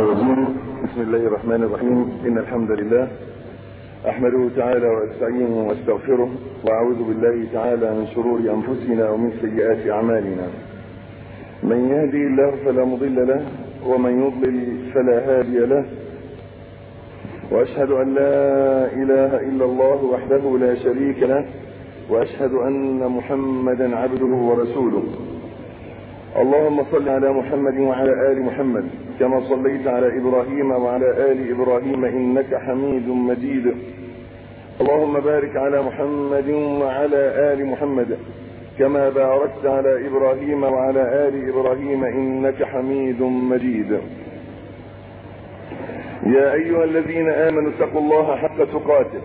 الرجيم بسم الله الرحمن الرحيم إن الحمد لله أحمده تعالى وأستعينه وأستغفره وأعوذ بالله تعالى من شرور أنفسنا ومن سيئات أعمالنا من يهدي الله فلا مضل له ومن يضلل فلا هادي له وأشهد أن لا إله إلا الله وحده لا شريك له وأشهد أن محمدا عبده ورسوله اللهم صل على محمد وعلى آل محمد كما صليت على إبراهيم وعلى آل إبراهيم إنك حميد مجيد اللهم بارك على محمد وعلى آل محمد كما باركت على إبراهيم وعلى آل إبراهيم إنك حميد مجيد يا أيها الذين آمنوا اتقوا الله حق تقاته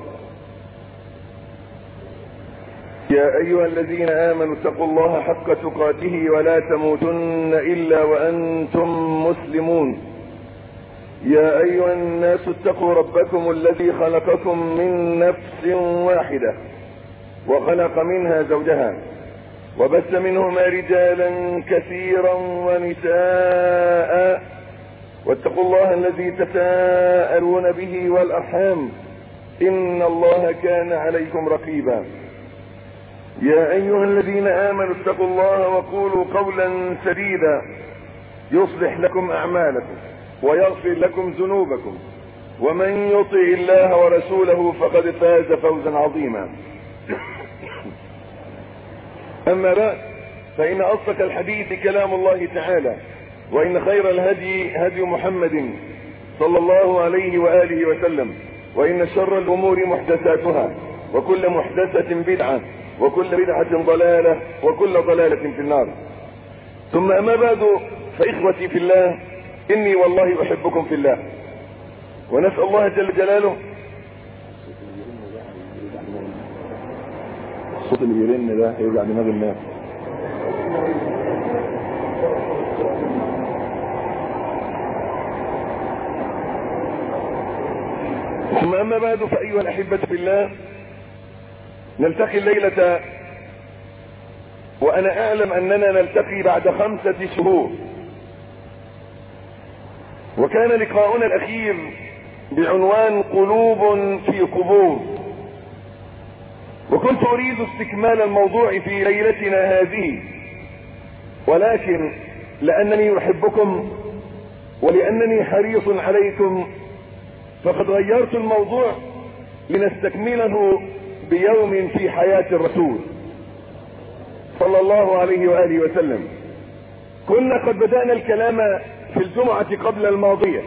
يا أيها الذين آمنوا اتقوا الله حق تقاته ولا تموتن إلا وأنتم مسلمون يا أيها الناس اتقوا ربكم الذي خلقكم من نفس واحدة وخلق منها زوجها وبث منهما رجالا كثيرا ونساء واتقوا الله الذي تساءلون به والأرحام إن الله كان عليكم رقيبا يا أيها الذين آمنوا اتقوا الله وقولوا قولا سديدا يصلح لكم أعمالكم ويغفر لكم ذنوبكم ومن يطع الله ورسوله فقد فاز فوزا عظيما أما بعد فإن أصدق الحديث كلام الله تعالى وإن خير الهدي هدي محمد صلى الله عليه وآله وسلم وإن شر الأمور محدثاتها وكل محدثة بدعة وكل بدعة ضلالة وكل ضلالة في النار ثم أما بعد فإخوتي في الله إني والله أحبكم في الله ونسأل الله جل جلاله الصوت اللي بيرن ده هيوجع دماغ الناس ثم أما بعد فأيها الأحبة في الله نلتقي الليلة وأنا أعلم أننا نلتقي بعد خمسة شهور وكان لقاؤنا الأخير بعنوان قلوب في قبور وكنت أريد استكمال الموضوع في ليلتنا هذه ولكن لأنني أحبكم ولأنني حريص عليكم فقد غيرت الموضوع لنستكمله بيوم في حياة الرسول صلى الله عليه وآله وسلم كنا قد بدأنا الكلام في الجمعة قبل الماضية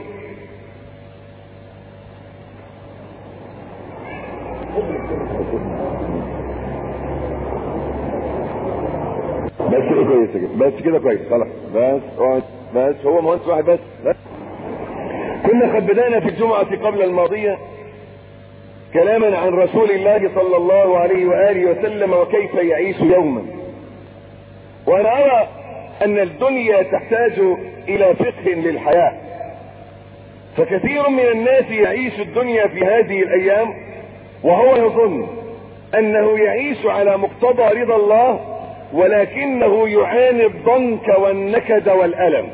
بس كده كويس كده بس كده كويس خلاص بس اقعد بس هو مهندس واحد بس, بس كنا قد بدأنا في الجمعة قبل الماضية كلاما عن رسول الله صلى الله عليه وآله وسلم وكيف يعيش يوما وانا ارى ان الدنيا تحتاج الى فقه للحياة فكثير من الناس يعيش الدنيا في هذه الايام وهو يظن انه يعيش على مقتضى رضا الله ولكنه يعاني الضنك والنكد والالم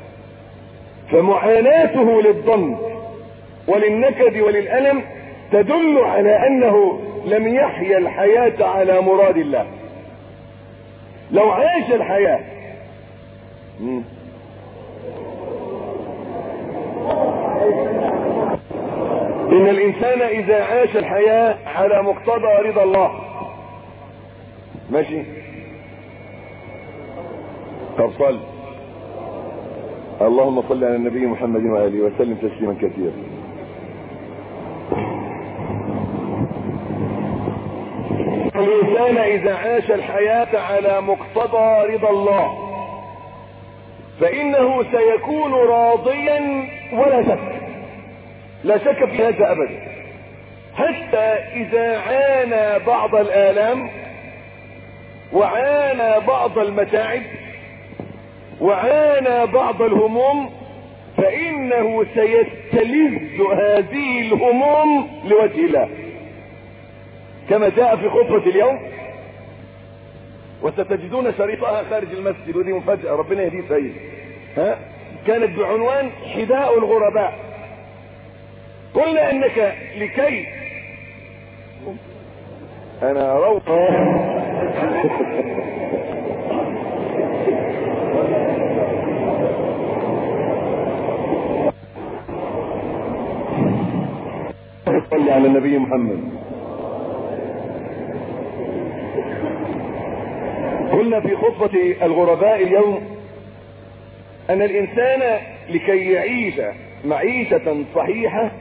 فمعاناته للضنك وللنكد وللالم تدل على انه لم يحيا الحياة على مراد الله لو عاش الحياة ان الانسان اذا عاش الحياة على مقتضى رضا الله ماشي طب صل اللهم صل على النبي محمد وآله وسلم تسليما كثيرا الإنسان إذا عاش الحياة على مقتضى رضا الله فإنه سيكون راضيا ولا شك لا شك في هذا أبدا حتى إذا عانى بعض الآلام وعانى بعض المتاعب وعانى بعض الهموم فإنه سيستلذ هذه الهموم لوجه الله كما جاء في خطبة اليوم وستجدون شريطها خارج المسجد ودي مفاجأة ربنا يهديه سيد ها كانت بعنوان حذاء الغرباء قلنا انك لكي انا روح صلي على النبي محمد قلنا في خطبة الغرباء اليوم ان الانسان لكي يعيش معيشة صحيحة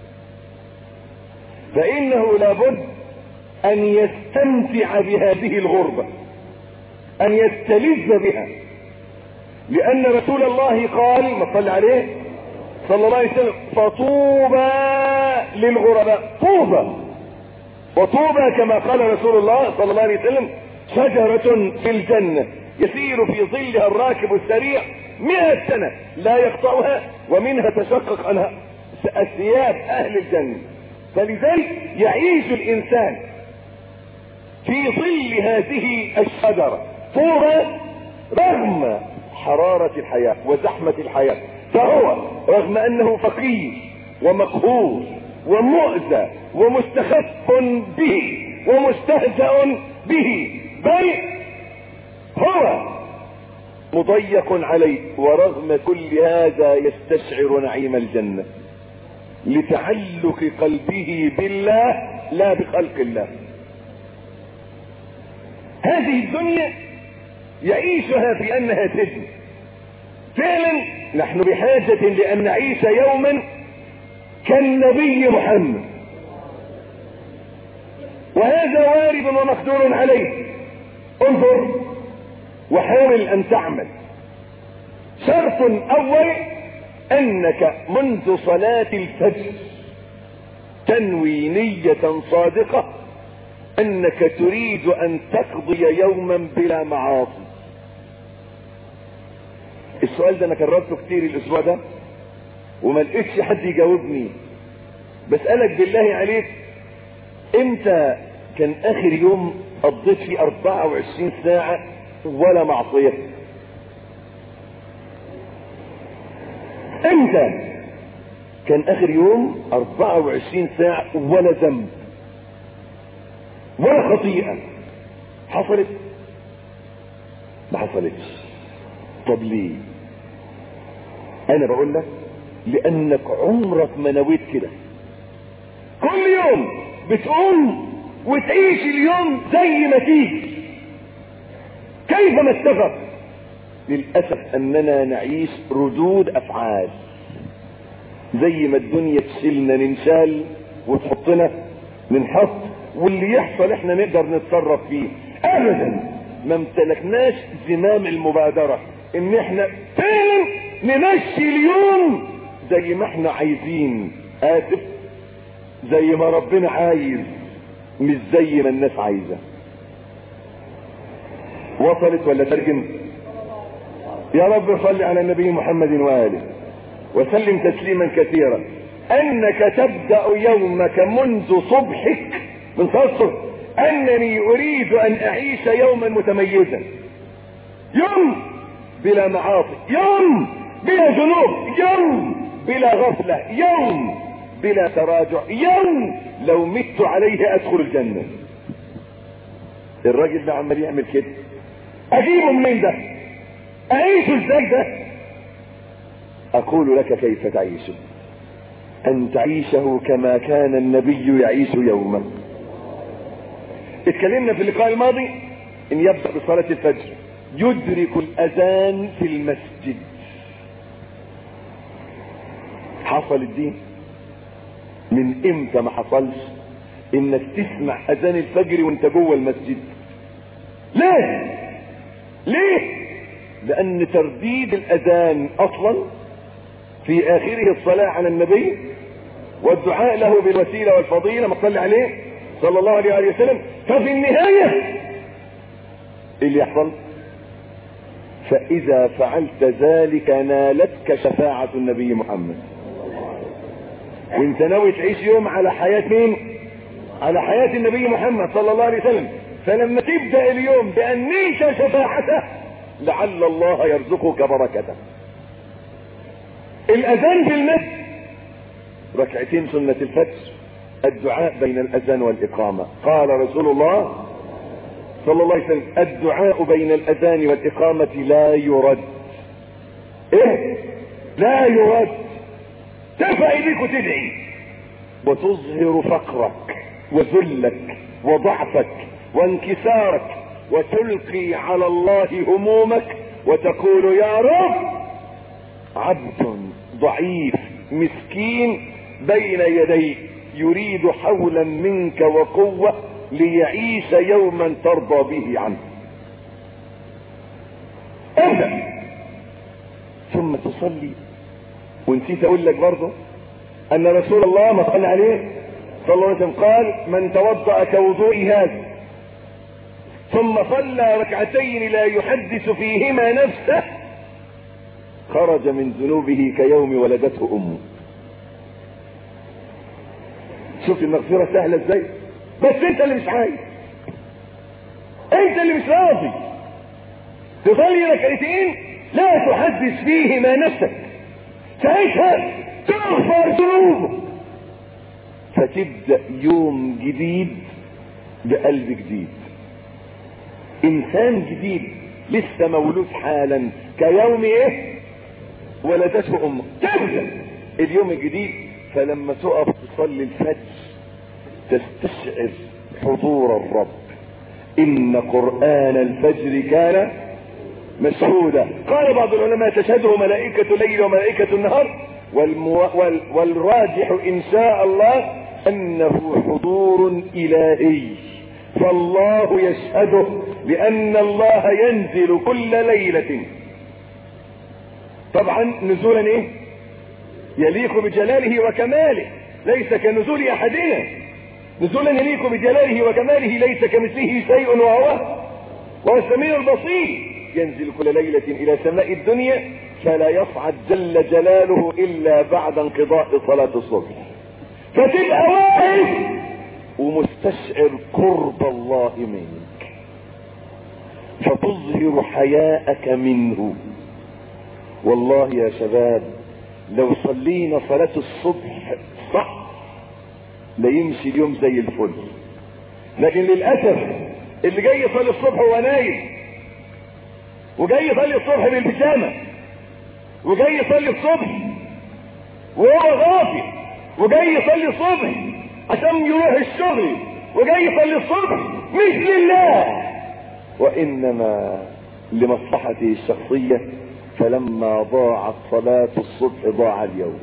فانه لابد ان يستمتع بهذه الغربة ان يستلذ بها لان رسول الله قال ما صلى عليه صلى الله عليه وسلم فطوبى للغرباء طوبى وطوبى كما قال رسول الله صلى الله عليه وسلم شجرة في الجنة يسير في ظلها الراكب السريع مئة سنة لا يقطعها ومنها تشقق عنها الثياب اهل الجنة فلذلك يعيش الانسان في ظل هذه الشجرة طوبى رغم حرارة الحياة وزحمة الحياة فهو رغم انه فقير ومقهور ومؤذى ومستخف به ومستهزأ به بل هو مضيق عليه ورغم كل هذا يستشعر نعيم الجنة لتعلق قلبه بالله لا بخلق الله هذه الدنيا يعيشها في انها سجن فعلا نحن بحاجة لان نعيش يوما كالنبي محمد وهذا وارد ومقدور عليه انظر وحاول ان تعمل شرط اول انك منذ صلاة الفجر تنوي نية صادقة انك تريد ان تقضي يوما بلا معاصي السؤال ده انا كررته كتير الاسبوع ده وما لقيتش حد يجاوبني بسألك بالله عليك امتى كان اخر يوم قضيت فيه 24 ساعة ولا معصية امتى كان اخر يوم 24 ساعة ولا ذنب ولا خطيئة حصلت ما حصلتش طب ليه انا بقول لك لانك عمرك ما نويت كده كل يوم بتقوم وتعيش اليوم زي ما تيجي كيف ما اتفق للأسف أننا نعيش ردود أفعال زي ما الدنيا تشيلنا ننشال وتحطنا ننحط واللي يحصل احنا نقدر نتصرف فيه ابدا ما امتلكناش زمام المبادرة ان احنا فعلا نمشي اليوم زي ما احنا عايزين اسف زي ما ربنا عايز مش زي ما الناس عايزة وصلت ولا ترجم يا رب صل على النبي محمد وآله وسلم تسليما كثيرا انك تبدأ يومك منذ صبحك من صبح انني اريد ان اعيش يوما متميزا يوم بلا معاصي يوم بلا ذنوب يوم بلا غفلة يوم بلا تراجع يوم لو مت عليه ادخل الجنة الراجل ده عمال يعمل كده اجيبه منين ده اعيشه ازاي ده اقول لك كيف تعيشه ان تعيشه كما كان النبي يعيش يوما اتكلمنا في اللقاء الماضي ان يبدأ بصلاة الفجر يدرك الاذان في المسجد حصل الدين من امتى ما حصلش انك تسمع اذان الفجر وانت جوه المسجد ليه ليه لان ترديد الاذان اصلا في اخره الصلاة على النبي والدعاء له بالوسيلة والفضيلة ما صلى عليه صلى الله عليه وسلم ففي النهاية اللي يحصل فاذا فعلت ذلك نالتك شفاعة النبي محمد وانت ناوي تعيش يوم على حياة مين على حياة النبي محمد صلى الله عليه وسلم فلما تبدأ اليوم بأن نيش شفاعته لعل الله يرزقك بركته الاذان في المسجد ركعتين سنة الفجر الدعاء بين الاذان والاقامة قال رسول الله صلى الله عليه وسلم الدعاء بين الاذان والاقامة لا يرد ايه لا يرد ترفع ايديك وتدعي وتظهر فقرك وذلك وضعفك وانكسارك وتلقي على الله همومك وتقول يا رب عبد ضعيف مسكين بين يديك يريد حولا منك وقوة ليعيش يوما ترضى به عنه ابدأ ثم تصلي ونسيت اقول لك برضه ان رسول الله ما قال عليه صلى الله عليه وسلم قال من توضأ كوضوء هذا ثم صلى ركعتين لا يحدث فيهما نفسه خرج من ذنوبه كيوم ولدته امه شوف المغفرة سهلة ازاي بس انت اللي مش عايز انت اللي مش راضي تصلي ركعتين لا تحدث فيهما نفسك ساعتها تغفر ذنوبك فتبدأ يوم جديد بقلب جديد انسان جديد لسه مولود حالا كيوم ايه ولدته امه تبدأ اليوم الجديد فلما تقف تصلي الفجر تستشعر حضور الرب ان قرآن الفجر كان مشهودا قال بعض العلماء تشهده ملائكة الليل وملائكة النهار والمو... وال... والراجح ان شاء الله انه حضور الهي فالله يشهده لان الله ينزل كل ليلة طبعا نزولا ايه يليق بجلاله وكماله ليس كنزول احدنا نزولا يليق بجلاله وكماله ليس كمثله شيء وهو وهو السميع البصير ينزل كل ليلة الى سماء الدنيا فلا يصعد جل جلاله الا بعد انقضاء صلاة الصبح فتبقى واقف ومستشعر قرب الله منك فتظهر حياءك منه والله يا شباب لو صلينا صلاة الصبح صح ليمشي اليوم زي الفل لكن للأسف اللي جاي يصلي الصبح وهو نايم وجاي يصلي الصبح بالبسامة وجاي يصلي الصبح وهو غافل وجاي يصلي الصبح عشان يروح الشغل وجاي يصلي الصبح مش لله وانما لمصلحته الشخصية فلما ضاعت صلاة الصبح ضاع اليوم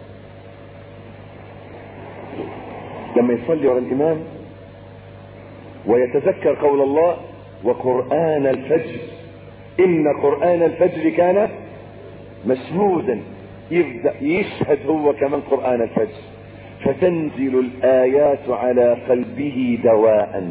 لما يصلي ورا الامام ويتذكر قول الله وقرآن الفجر ان قرآن الفجر كان مشهودا يبدأ يشهد هو كمان قرآن الفجر فتنزل الآيات على قلبه دواء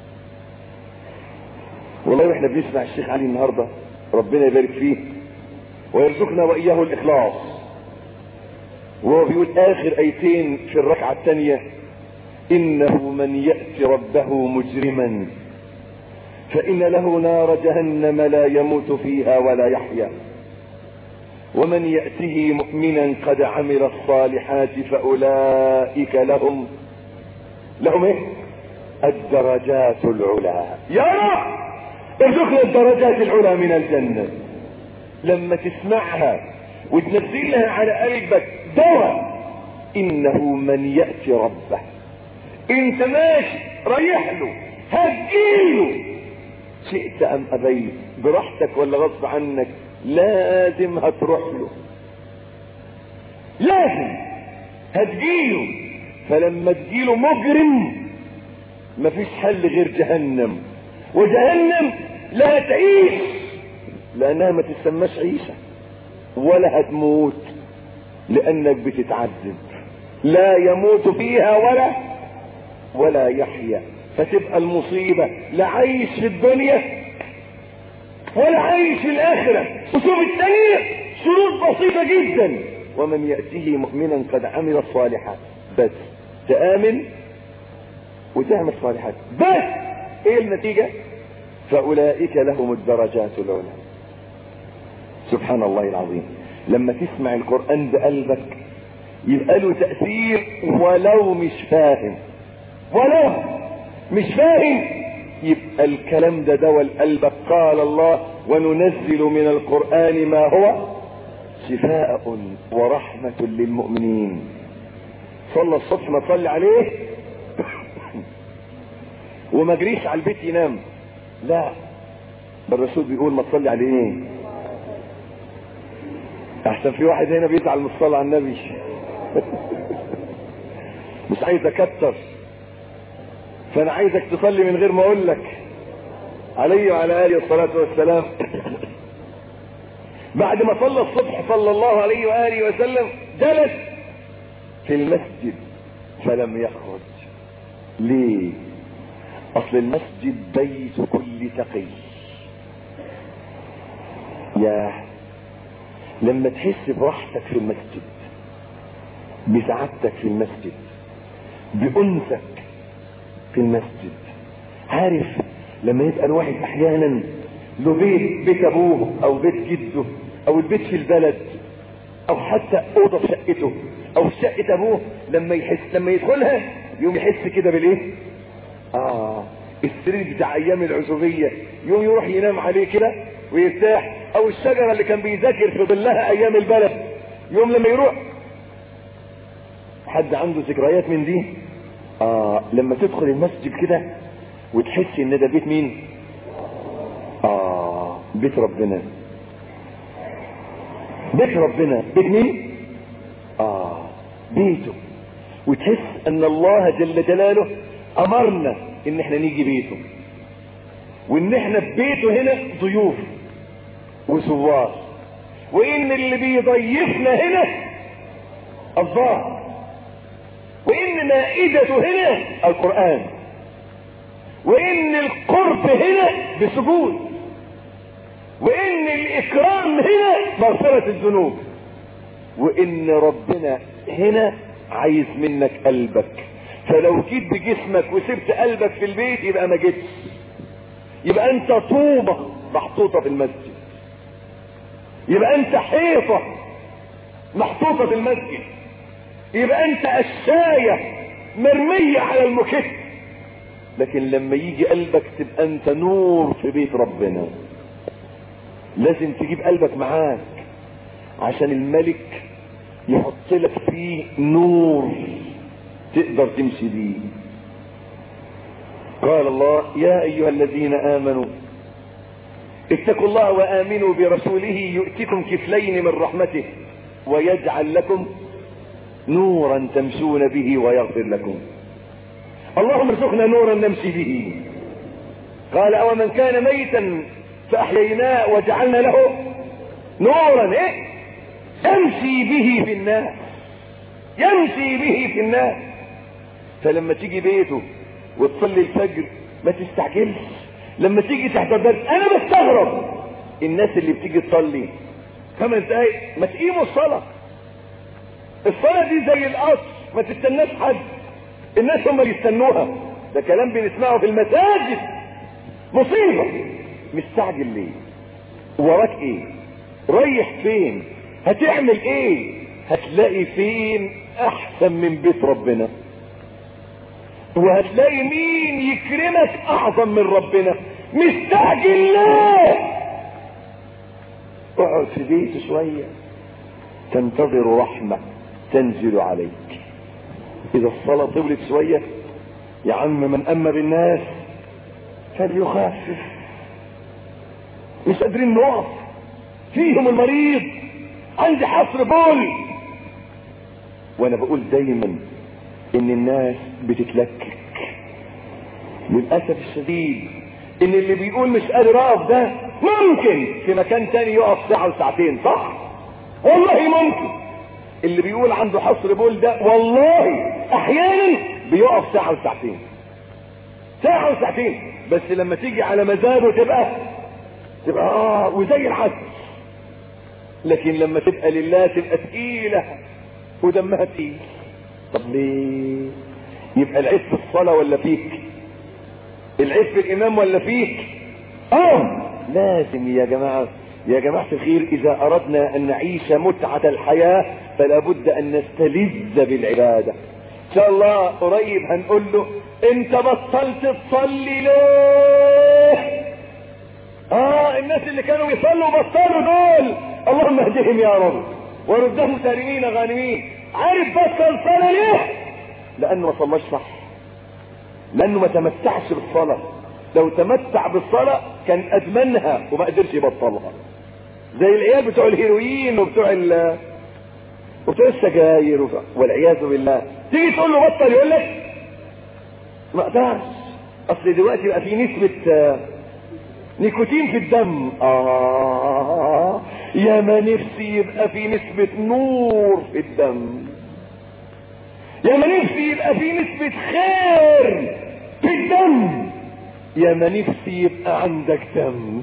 والله واحنا بنسمع الشيخ علي النهاردة ربنا يبارك فيه ويرزقنا وإياه الإخلاص وهو بيقول آخر أيتين في الركعة الثانية إنه من يأتي ربه مجرما فإن له نار جهنم لا يموت فيها ولا يحيا ومن يأته مؤمنا قد عمل الصالحات فأولئك لهم لهم ايه الدرجات العلى يا رب ارزقنا الدرجات العلى من الجنة لما تسمعها وتنزلها على قلبك دواء انه من يأتي ربه انت ماشي رايح له هتجيله شئت ام ابيت براحتك ولا غصب عنك لازم هتروح له لازم هتجيله فلما تجيله مجرم مفيش حل غير جهنم وجهنم لا تعيش لانها ما تسماش عيشة ولا هتموت لانك بتتعذب لا يموت فيها ولا ولا يحيا فتبقى المصيبة لا عايش في الدنيا ولا عايش في الاخرة وشوف الثانية شروط بسيطة جدا ومن يأتيه مؤمنا قد عمل الصالحات بس تآمن وتعمل صالحات بس ايه النتيجة فاولئك لهم الدرجات العلى سبحان الله العظيم لما تسمع القرآن بقلبك يبقى له تأثير ولو مش فاهم ولو مش فاهم يبقى الكلام ده دواء لقلبك قال الله وننزل من القرآن ما هو شفاء ورحمة للمؤمنين صلى الصبح ما تصلي عليه وما جريش على البيت ينام لا الرسول بيقول ما تصلي عليه احسن في واحد هنا بيزعل من الصلاة على النبي مش عايز اكتر فانا عايزك تصلي من غير ما اقول لك عليه وعلى اله الصلاة والسلام بعد ما صلى الصبح صلى الله عليه واله وسلم جلس في المسجد فلم يخرج ليه اصل المسجد بيت كل تقي يا لما تحس براحتك في المسجد بسعادتك في المسجد بأنسك في المسجد عارف لما يبقى الواحد احيانا له بيت بيت ابوه او بيت جده او البيت في البلد او حتى اوضه في شقته او في شقه ابوه لما يحس لما يدخلها يوم يحس كده بالايه اه السرير بتاع ايام العزوبيه يوم يروح ينام عليه كده ويرتاح او الشجره اللي كان بيذاكر في ظلها ايام البلد يوم لما يروح حد عنده ذكريات من دي اه لما تدخل المسجد كده وتحس ان ده بيت مين اه بيت ربنا بيت ربنا بيت مين اه بيته وتحس ان الله جل جلاله امرنا ان احنا نيجي بيته وان احنا في بيته هنا ضيوف وزوار وان اللي بيضيفنا هنا الله وان مائدته هنا القرآن وان القرب هنا بسجود وان الاكرام هنا مغفرة الذنوب وان ربنا هنا عايز منك قلبك فلو جيت بجسمك وسبت قلبك في البيت يبقى ما جيتش يبقى انت طوبة محطوطة في المسجد يبقى انت حيطة محطوطة في المسجد يبقى انت قشاية مرمية على المكت لكن لما يجي قلبك تبقى انت نور في بيت ربنا لازم تجيب قلبك معاك عشان الملك يحط لك فيه نور تقدر تمشي بيه قال الله يا ايها الذين امنوا اتقوا الله وامنوا برسوله يؤتكم كفلين من رحمته ويجعل لكم نورا تمشون به ويغفر لكم اللهم ارزقنا نورا نمشي به قال او من كان ميتا فاحييناه وجعلنا له نورا ايه يمشي به في الناس يمشي به في الناس فلما تيجي بيته وتصلي الفجر ما تستعجلش لما تيجي تحت الدرس انا بستغرب الناس اللي بتيجي تصلي خمس دقايق ما تقيموا الصلاه الصلاه دي زي القصر ما تستناش حد الناس هم اللي يستنوها ده كلام بنسمعه في المساجد مصيبه مستعجل ليه وراك ايه رايح فين هتعمل ايه هتلاقي فين احسن من بيت ربنا وهتلاقي مين يكرمك اعظم من ربنا مستعجل ليه اقعد في بيت شوية تنتظر رحمة تنزل عليك اذا الصلاة طولت شوية يا عم من اما بالناس فليخفف مش قادرين نقف فيهم المريض عندي حصر بول وانا بقول دايما ان الناس بتتلكك للاسف الشديد ان اللي بيقول مش قادر اقف ده ممكن في مكان تاني يقف ساعة وساعتين صح والله ممكن اللي بيقول عنده حصر بول ده والله احيانا بيقف ساعة وساعتين ساعة وساعتين بس لما تيجي على مزاجه تبقى تبقى اه وزي العسل لكن لما تبقى لله تبقى تقيلة ودمها تقيل طب ليه يبقى العيب في الصلاة ولا فيك العيب في الامام ولا فيك اه لازم يا جماعة يا جماعة الخير إذا أردنا أن نعيش متعة الحياة فلا بد أن نستلذ بالعبادة إن شاء الله قريب هنقول له أنت بطلت تصلي ليه؟ آه الناس اللي كانوا يصلوا بطلوا دول اللهم اهدهم يا رب وردهم سالمين غانمين عارف بطل صلاة ليه؟ لأنه ما صلاش صح لأنه ما تمتعش بالصلاة لو تمتع بالصلاة كان أدمنها وما قدرش يبطلها زي العيال بتوع الهيروين وبتوع ال وبتوع السجاير وبتوع... والعياذ بالله تيجي تقول له بطل يقول لك ما اقدرش اصل دلوقتي بقى في نسبة آه، نيكوتين في الدم اه يا ما نفسي يبقى في نسبة نور في الدم يا ما نفسي يبقى في نسبة خير في الدم يا ما نفسي يبقى عندك دم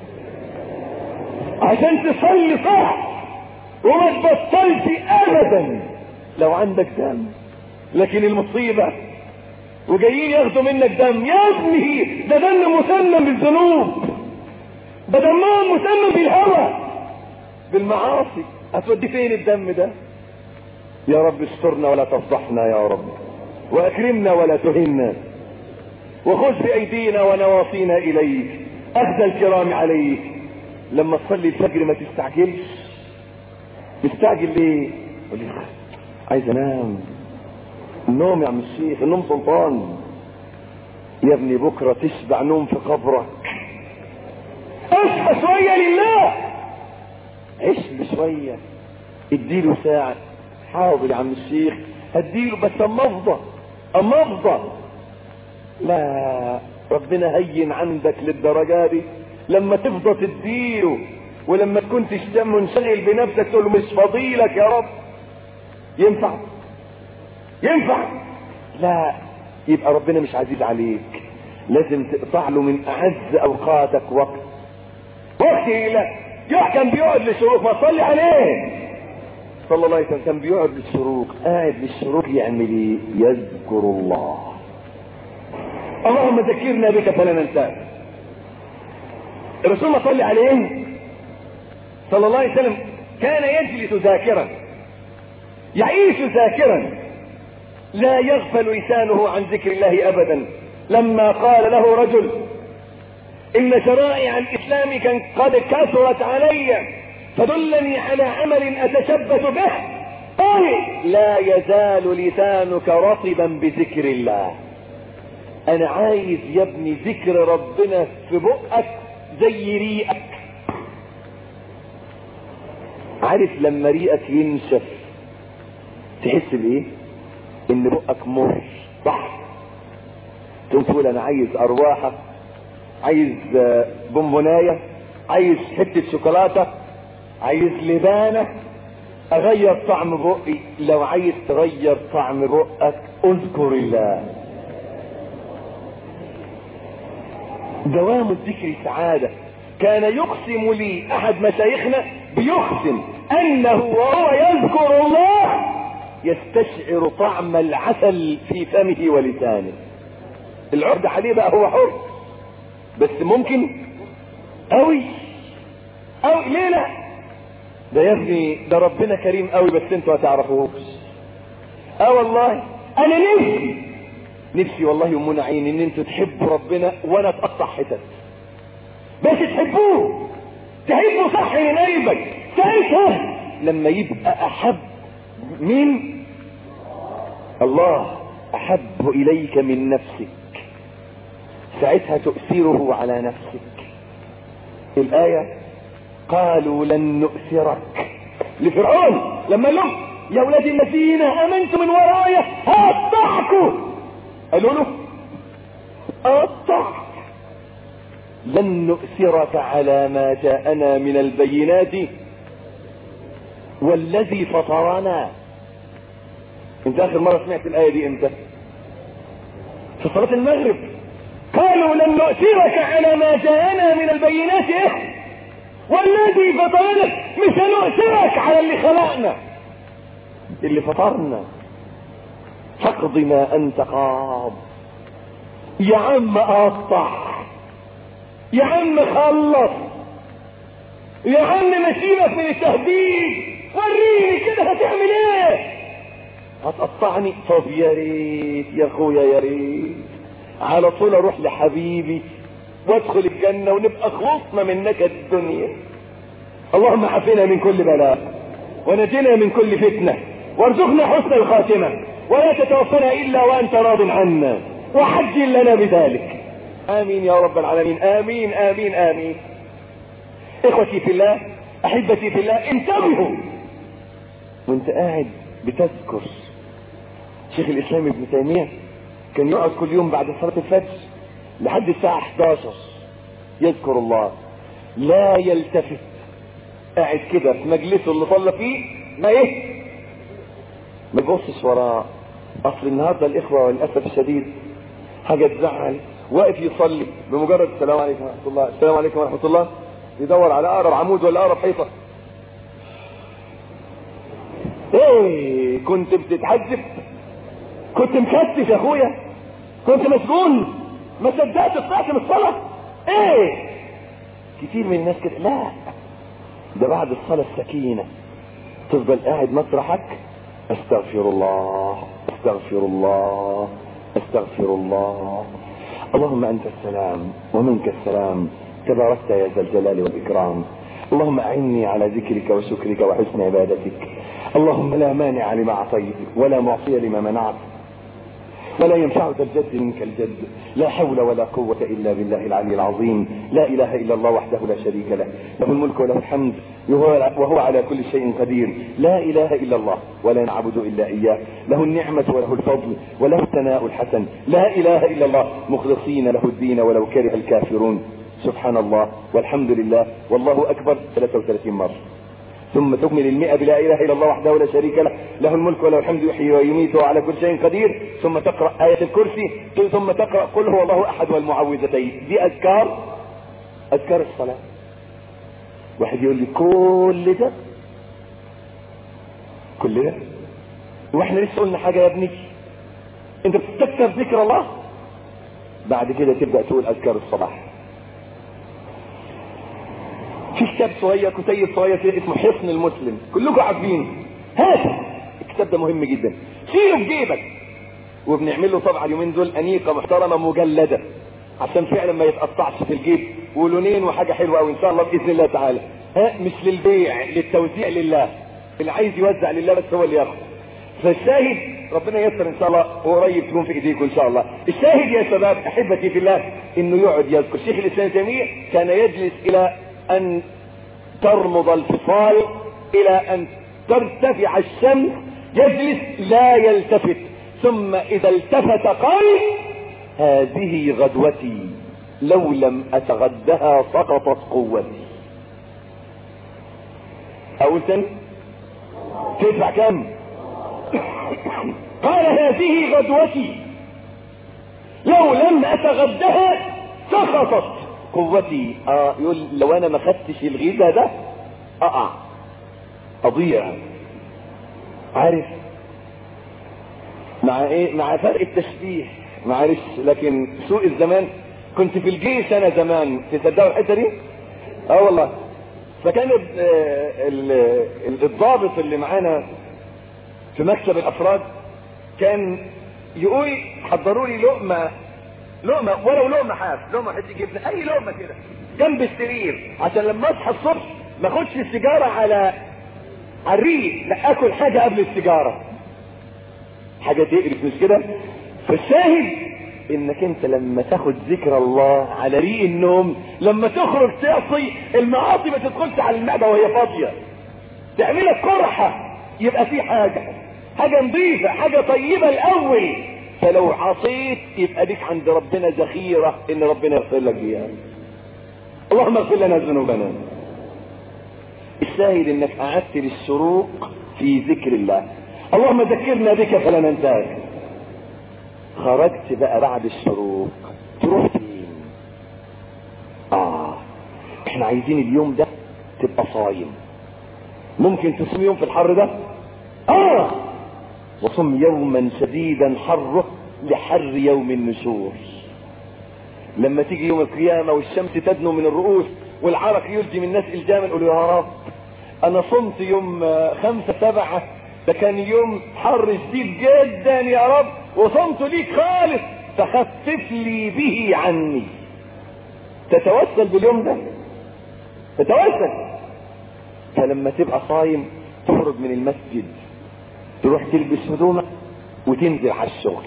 عشان تصلي صح وما تبطلش ابدا لو عندك دم لكن المصيبة وجايين ياخدوا منك دم يا ابني ده دم مسمم بالذنوب ده دمهم مسمم بالهوى بالمعاصي هتودي فين الدم ده يا رب استرنا ولا تفضحنا يا رب واكرمنا ولا تهنا وخذ بايدينا ونواصينا اليك اخذ الكرام عليك لما تصلي الفجر ما تستعجلش مستعجل ليه قول لي عايز انام النوم يا عم الشيخ النوم سلطان يا ابني بكره تشبع نوم في قبرك اصحى شويه لله عش بشويه اديله ساعه حاضر يا عم الشيخ هديله بس اما افضى اما افضى لا ربنا هين عندك للدرجه دي لما تفضى تديله ولما تكون تشتم منشغل بنفسك تقول له مش فضيلك يا رب ينفع ينفع لا يبقى ربنا مش عزيز عليك لازم تقطع له من اعز اوقاتك وقت وقت لا يوح كان بيقعد للشروق ما تصلي عليه صلى الله عليه وسلم كان بيقعد للشروق قاعد للشروق يعمل ايه يذكر الله اللهم ذكرنا بك فلا ننساك الرسول صلى عليه صلى الله عليه وسلم كان يجلس ذاكرا يعيش ذاكرا لا يغفل لسانه عن ذكر الله ابدا لما قال له رجل ان شرائع الاسلام كان قد كثرت علي فدلني على عمل اتشبث به قال لا يزال لسانك رطبا بذكر الله انا عايز يا ابني ذكر ربنا في بقك زي ريقك عارف لما ريقك ينشف تحس بايه ان بقك مر صح تقوم تقول انا عايز ارواحه عايز بونبونايه عايز حته شوكولاته عايز لبانه اغير طعم بقي لو عايز تغير طعم بقك اذكر الله دوام الذكر سعادة كان يقسم لي احد مشايخنا بيقسم انه وهو يذكر الله يستشعر طعم العسل في فمه ولسانه العقد عليه بقى هو حر بس ممكن قوي قوي ليه لا ده يا ابني ده ربنا كريم قوي بس انتوا هتعرفوهوش اه والله انا نفسي نفسي والله يمون عيني ان انتوا تحبوا ربنا وانا اتقطع حتت بس تحبوه تحبوا صح من قلبك ساعتها لما يبقى احب من الله احب اليك من نفسك ساعتها تؤثره على نفسك الآية قالوا لن نؤثرك لفرعون لما لهم يا ولاد الذين امنتم من ورايا هقطعكم قالوا له اقطع لن نؤثرك على ما جاءنا من البينات والذي فطرنا انت اخر مرة سمعت الاية دي امتى في صلاة المغرب قالوا لن نؤثرك على ما جاءنا من البينات إيه؟ والذي فطرنا مش هنؤثرك على اللي خلقنا اللي فطرنا فاقض ما انت قاض يا عم قطع يا عم خلص يا عم ما سيبك من التهديد وريني كده هتعمل ايه هتقطعني طب يا ريت يا اخويا يا ريت على طول اروح لحبيبي وادخل الجنة ونبقى خلصنا من نكد الدنيا اللهم عافنا من كل بلاء ونجنا من كل فتنة وارزقنا حسن الخاتمة ولا تتوفنا الا وانت راض عنا وحجل لنا بذلك امين يا رب العالمين امين امين امين اخوتي في الله احبتي في الله انتبهوا وانت قاعد بتذكر شيخ الاسلام ابن تيمية كان يقعد كل يوم بعد صلاة الفجر لحد الساعة 11 يذكر الله لا يلتفت قاعد كده في مجلسه اللي صلى فيه ما ايه ما يبصش وراه اصل النهارده الاخوه للاسف الشديد حاجه تزعل واقف يصلي بمجرد السلام عليكم ورحمه الله السلام عليكم ورحمه الله يدور على اقرب عمود ولا اقرب حيطه ايه كنت بتتعذب كنت مكتف يا اخويا كنت مسجون ما صدقت طلعت من الصلاه ايه كتير من الناس كده لا ده بعد الصلاه السكينه تفضل قاعد مطرحك استغفر الله استغفر الله استغفر الله اللهم انت السلام ومنك السلام تباركت يا ذا الجلال والاكرام اللهم اعني على ذكرك وشكرك وحسن عبادتك اللهم لا مانع لما اعطيت ولا معطي لما منعت ولا ينفع ذا الجد منك الجد لا حول ولا قوة إلا بالله العلي العظيم لا إله إلا الله وحده لا شريك له له الملك وله الحمد وهو على كل شيء قدير لا إله إلا الله ولا نعبد إلا إياه له النعمة وله الفضل وله الثناء الحسن لا إله إلا الله مخلصين له الدين ولو كره الكافرون سبحان الله والحمد لله والله أكبر 33 مرة ثم تكمل المئة بلا إله إلا الله وحده لا شريك له له الملك وله الحمد يحيي ويميت وعلى كل شيء قدير ثم تقرأ آية الكرسي ثم تقرأ قل هو الله أحد والمعوذتين دي أذكار أذكار الصلاة واحد يقول لي كل ده كل ده واحنا لسه قلنا حاجة يا ابني انت بتستكثر ذكر الله بعد كده تبدأ تقول أذكار الصباح في كتاب صغير كتيب صغير كده اسمه حصن المسلم كلكم عارفينه هات الكتاب ده مهم جدا شيله في جيبك وبنعمل له طبعا اليومين دول انيقه محترمه مجلده عشان فعلا ما يتقطعش في الجيب ولونين وحاجه حلوه قوي ان شاء الله باذن الله تعالى ها مش للبيع للتوزيع لله اللي عايز يوزع لله بس هو اللي ياخد فالشاهد ربنا ييسر ان شاء الله قريب تكون في ايديكم ان شاء الله الشاهد يا شباب احبتي في الله انه يقعد يذكر شيخ الاسلام تيميه كان يجلس الى ان ترمض الفصال الى ان ترتفع الشمس يجلس لا يلتفت ثم اذا التفت قال هذه غدوتي لو لم اتغدها سقطت قوتي اقول تاني تدفع كم قال هذه غدوتي لو لم اتغدها سقطت قوتي اه يقول لو انا ما خدتش الغذاء ده اقع اضيع عارف مع ايه مع فرق التشبيه معلش لكن سوء الزمان كنت في الجيش انا زمان تصدقوا الحته دي اه والله فكان الضابط اللي معانا في مكتب الافراد كان يقول حضروا لي لقمه لقمه ولو لقمه حاف لقمه حته جبنه اي لقمه كده جنب السرير عشان لما اصحى الصبح ما اخدش السيجاره على على الريق لا اكل حاجه قبل السيجاره حاجه تقرف مش كده فالشاهد انك انت لما تاخد ذكر الله على ريق النوم لما تخرج تعصي المعاصي ما تدخلش على المعده وهي فاضيه تعملك قرحه يبقى في حاجه حاجه نظيفه حاجه طيبه الاول فلو عصيت يبقى ليك عند ربنا ذخيره ان ربنا يغفر لك بيها اللهم اغفر لنا ذنوبنا الشاهد انك قعدت للشروق في ذكر الله اللهم ذكرنا بك فلا ننساك خرجت بقى بعد الشروق تروح فين اه احنا عايزين اليوم ده تبقى صايم ممكن تصوم يوم في الحر ده اه وصم يوما شديدا حره لحر يوم النشور لما تيجي يوم القيامة والشمس تدنو من الرؤوس والعرق يلجم الناس الجاما يقولوا يا رب انا صمت يوم خمسة سبعة ده كان يوم حر شديد جدا يا رب وصمت ليك خالص فخفف لي به عني تتوسل باليوم ده تتوسل فلما تبقى صايم تخرج من المسجد تروح تلبس هدومك وتنزل على الشغل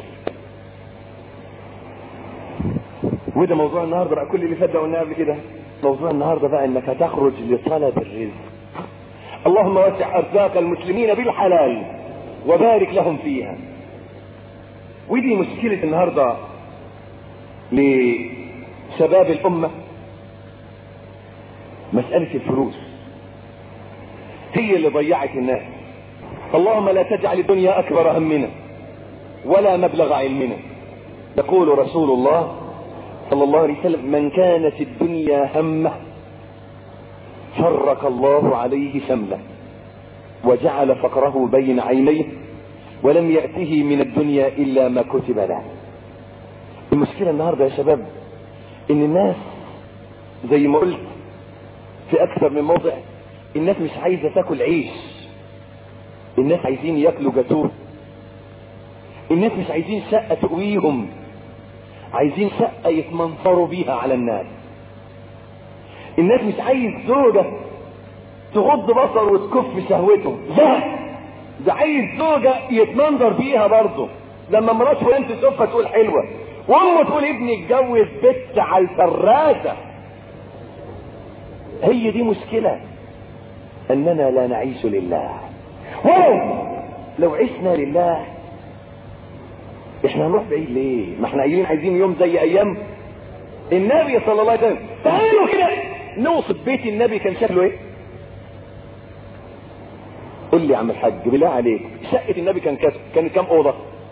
وده موضوع النهارده بقى كل اللي فات ده قلناه قبل كده موضوع النهارده بقى انك هتخرج لطلب الرزق اللهم وسع ارزاق المسلمين بالحلال وبارك لهم فيها ودي مشكلة النهارده لشباب الامة مسألة الفلوس هي اللي ضيعت الناس اللهم لا تجعل الدنيا اكبر همنا ولا مبلغ علمنا يقول رسول الله صلى الله عليه وسلم من كانت الدنيا همه فرق الله عليه شمله وجعل فقره بين عينيه ولم يأته من الدنيا إلا ما كتب له المشكلة النهاردة يا شباب إن الناس زي ما قلت في أكثر من موضع الناس مش عايزة تاكل عيش الناس عايزين ياكلوا جاتوه الناس مش عايزين شقة تقويهم عايزين شقة يتمنظروا بيها على الناس الناس مش عايز زوجة تغض بصر وتكف شهوته لا ده عايز زوجة يتمنظر بيها برضه لما مرات فلان تشوفها تقول حلوة وامه تقول ابني اتجوز بنت على الفراسة هي دي مشكلة اننا لا نعيش لله ولو لو عشنا لله احنا هنروح بعيد ليه ما احنا قايلين عايزين يوم زي ايام النبي صلى الله عليه وسلم تعالوا كده نوصف بيت النبي كان شكله ايه قول لي يا عم الحاج بالله عليك شقة النبي كان كام كان كام اوضة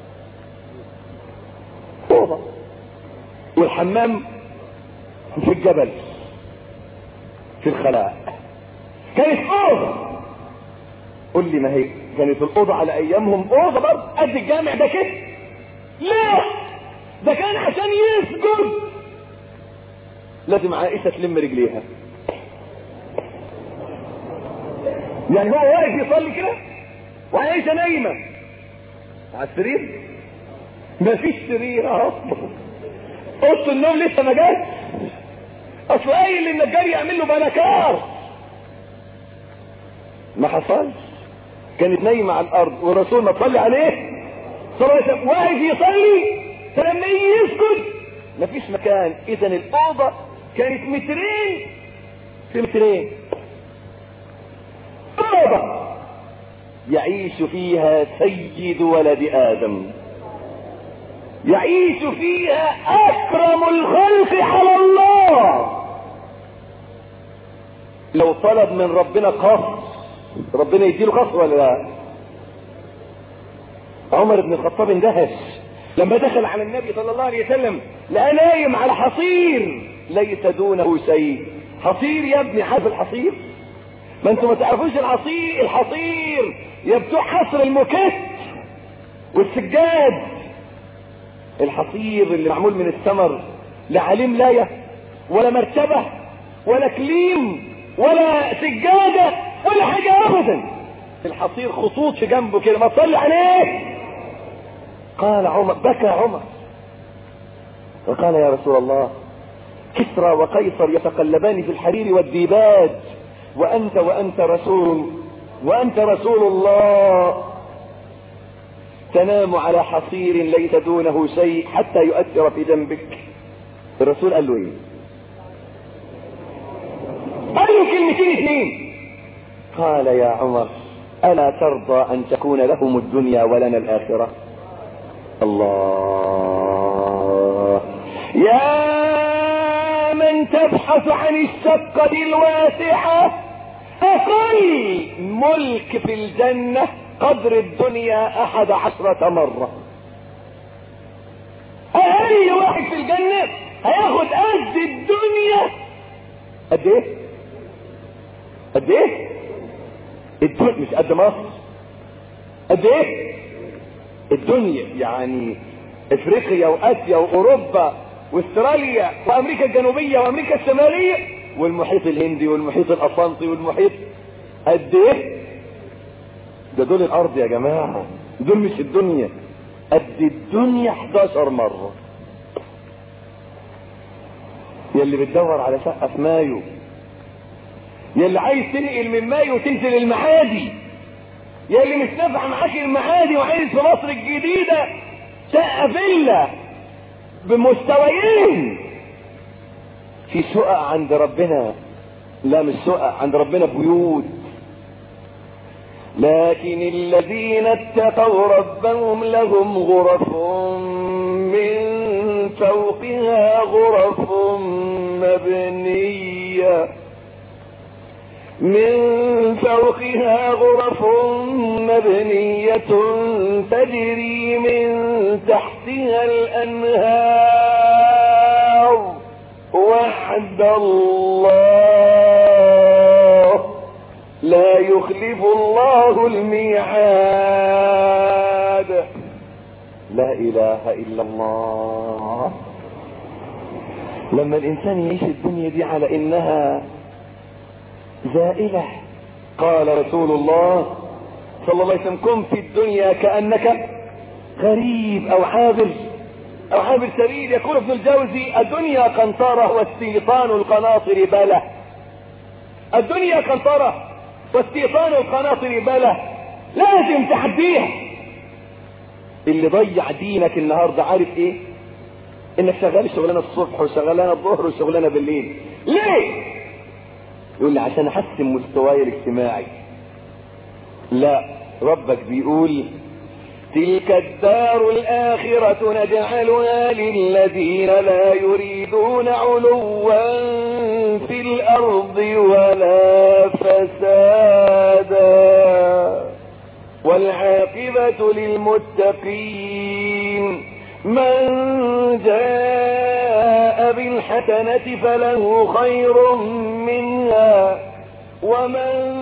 اوضة والحمام في الجبل في الخلاء كانت اوضة قول لي ما هي كانت الاوضة على ايامهم اوضة برضه قد الجامع ده كده لا ده كان عشان يسجد لازم عائشة تلم رجليها يعني هو واقف يصلي كده وعائشة نايمة على السرير مفيش سرير اصلا اوضه النوم لسه ما جاتش اصل قايل النجار يعمل له بنكار ما حصلش كانت نايمة على الارض والرسول ما تصلي عليه صلى الله عليه وسلم واقف يصلي فلما يجي يسكت مفيش مكان اذا الاوضه كانت مترين في مترين اوضه يعيش فيها سيد ولد ادم يعيش فيها اكرم الخلق على الله لو طلب من ربنا قصر ربنا يديله قصر ولا لا عمر بن الخطاب اندهش لما دخل على النبي صلى الله عليه وسلم لقى نايم على حصير ليس دونه شيء حصير يا ابني عارف الحصير ما انتوا ما تعرفوش الحصير الحصير يا بتوع حصر المكت والسجاد الحصير اللي معمول من الثمر لا عليه ملايه ولا مرتبه ولا كليم ولا سجاده ولا حاجه ابدا الحصير خطوط في جنبه كده ما تصلي عليه قال عمر بكى عمر وقال يا رسول الله كسرى وقيصر يتقلبان في الحرير والديباج وانت وانت رسول وانت رسول الله تنام على حصير ليس دونه شيء حتى يؤثر في ذنبك الرسول قال له ايه قال له كلمتين اثنين قال يا عمر الا ترضى ان تكون لهم الدنيا ولنا الاخره الله يا من تبحث عن الشقة الواسعة أقل ملك في الجنة قدر الدنيا أحد عشرة مرة أقل واحد في الجنة هياخد قد الدنيا قد إيه؟ قد إيه؟ الدنيا مش قد مصر قد إيه؟ الدنيا يعني افريقيا واسيا واوروبا واستراليا وامريكا الجنوبية وامريكا الشمالية والمحيط الهندي والمحيط الاطلنطي والمحيط قد ايه ده دول الارض يا جماعة دول مش الدنيا قد الدنيا 11 مرة يلي بتدور على شقة في مايو يلي عايز تنقل من مايو وتنزل المعادي يلي مش نافع معاك المعادي وعايز في مصر الجديدة شقة فيلا بمستويين في شقق عند ربنا لا مش شقق عند ربنا بيوت لكن الذين اتقوا ربهم لهم غرف من فوقها غرف مبنية من فوقها غرف مبنية تجري من تحتها الأنهار وعد الله لا يخلف الله الميعاد لا اله الا الله لما الانسان يعيش الدنيا دي على انها زائلة قال رسول الله صلى الله عليه وسلم كن في الدنيا كأنك غريب او عابر او عابر سبيل يقول ابن الجوزي الدنيا قنطرة واستيطان القناطر بلة الدنيا قنطرة واستيطان القناطر بلة لازم تعديها اللي ضيع دينك النهارده عارف ايه انك شغال شغلانه الصبح وشغلانه الظهر وشغلانه بالليل ليه يقول لي عشان احسن مستواي الاجتماعي لا ربك بيقول تلك الدار الآخرة نجعلها للذين لا يريدون علوا في الأرض ولا فسادا والعاقبة للمتقين من جاء بالحسنة فله خير منها ومن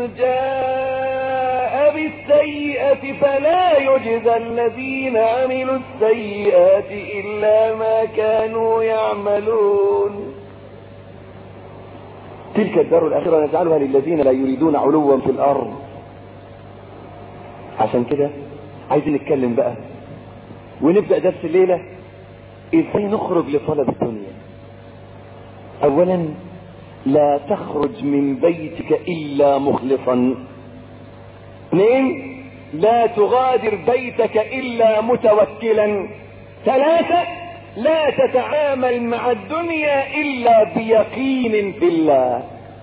جاء بالسيئة فلا يجزى الذين عملوا السيئات إلا ما كانوا يعملون تلك الدار الآخرة نجعلها للذين لا يريدون علوا في الأرض عشان كده عايزين نتكلم بقى ونبدأ درس الليلة ازاي نخرج لطلب الدنيا اولا لا تخرج من بيتك الا مخلصا اثنين لا تغادر بيتك الا متوكلا ثلاثة لا تتعامل مع الدنيا الا بيقين في الله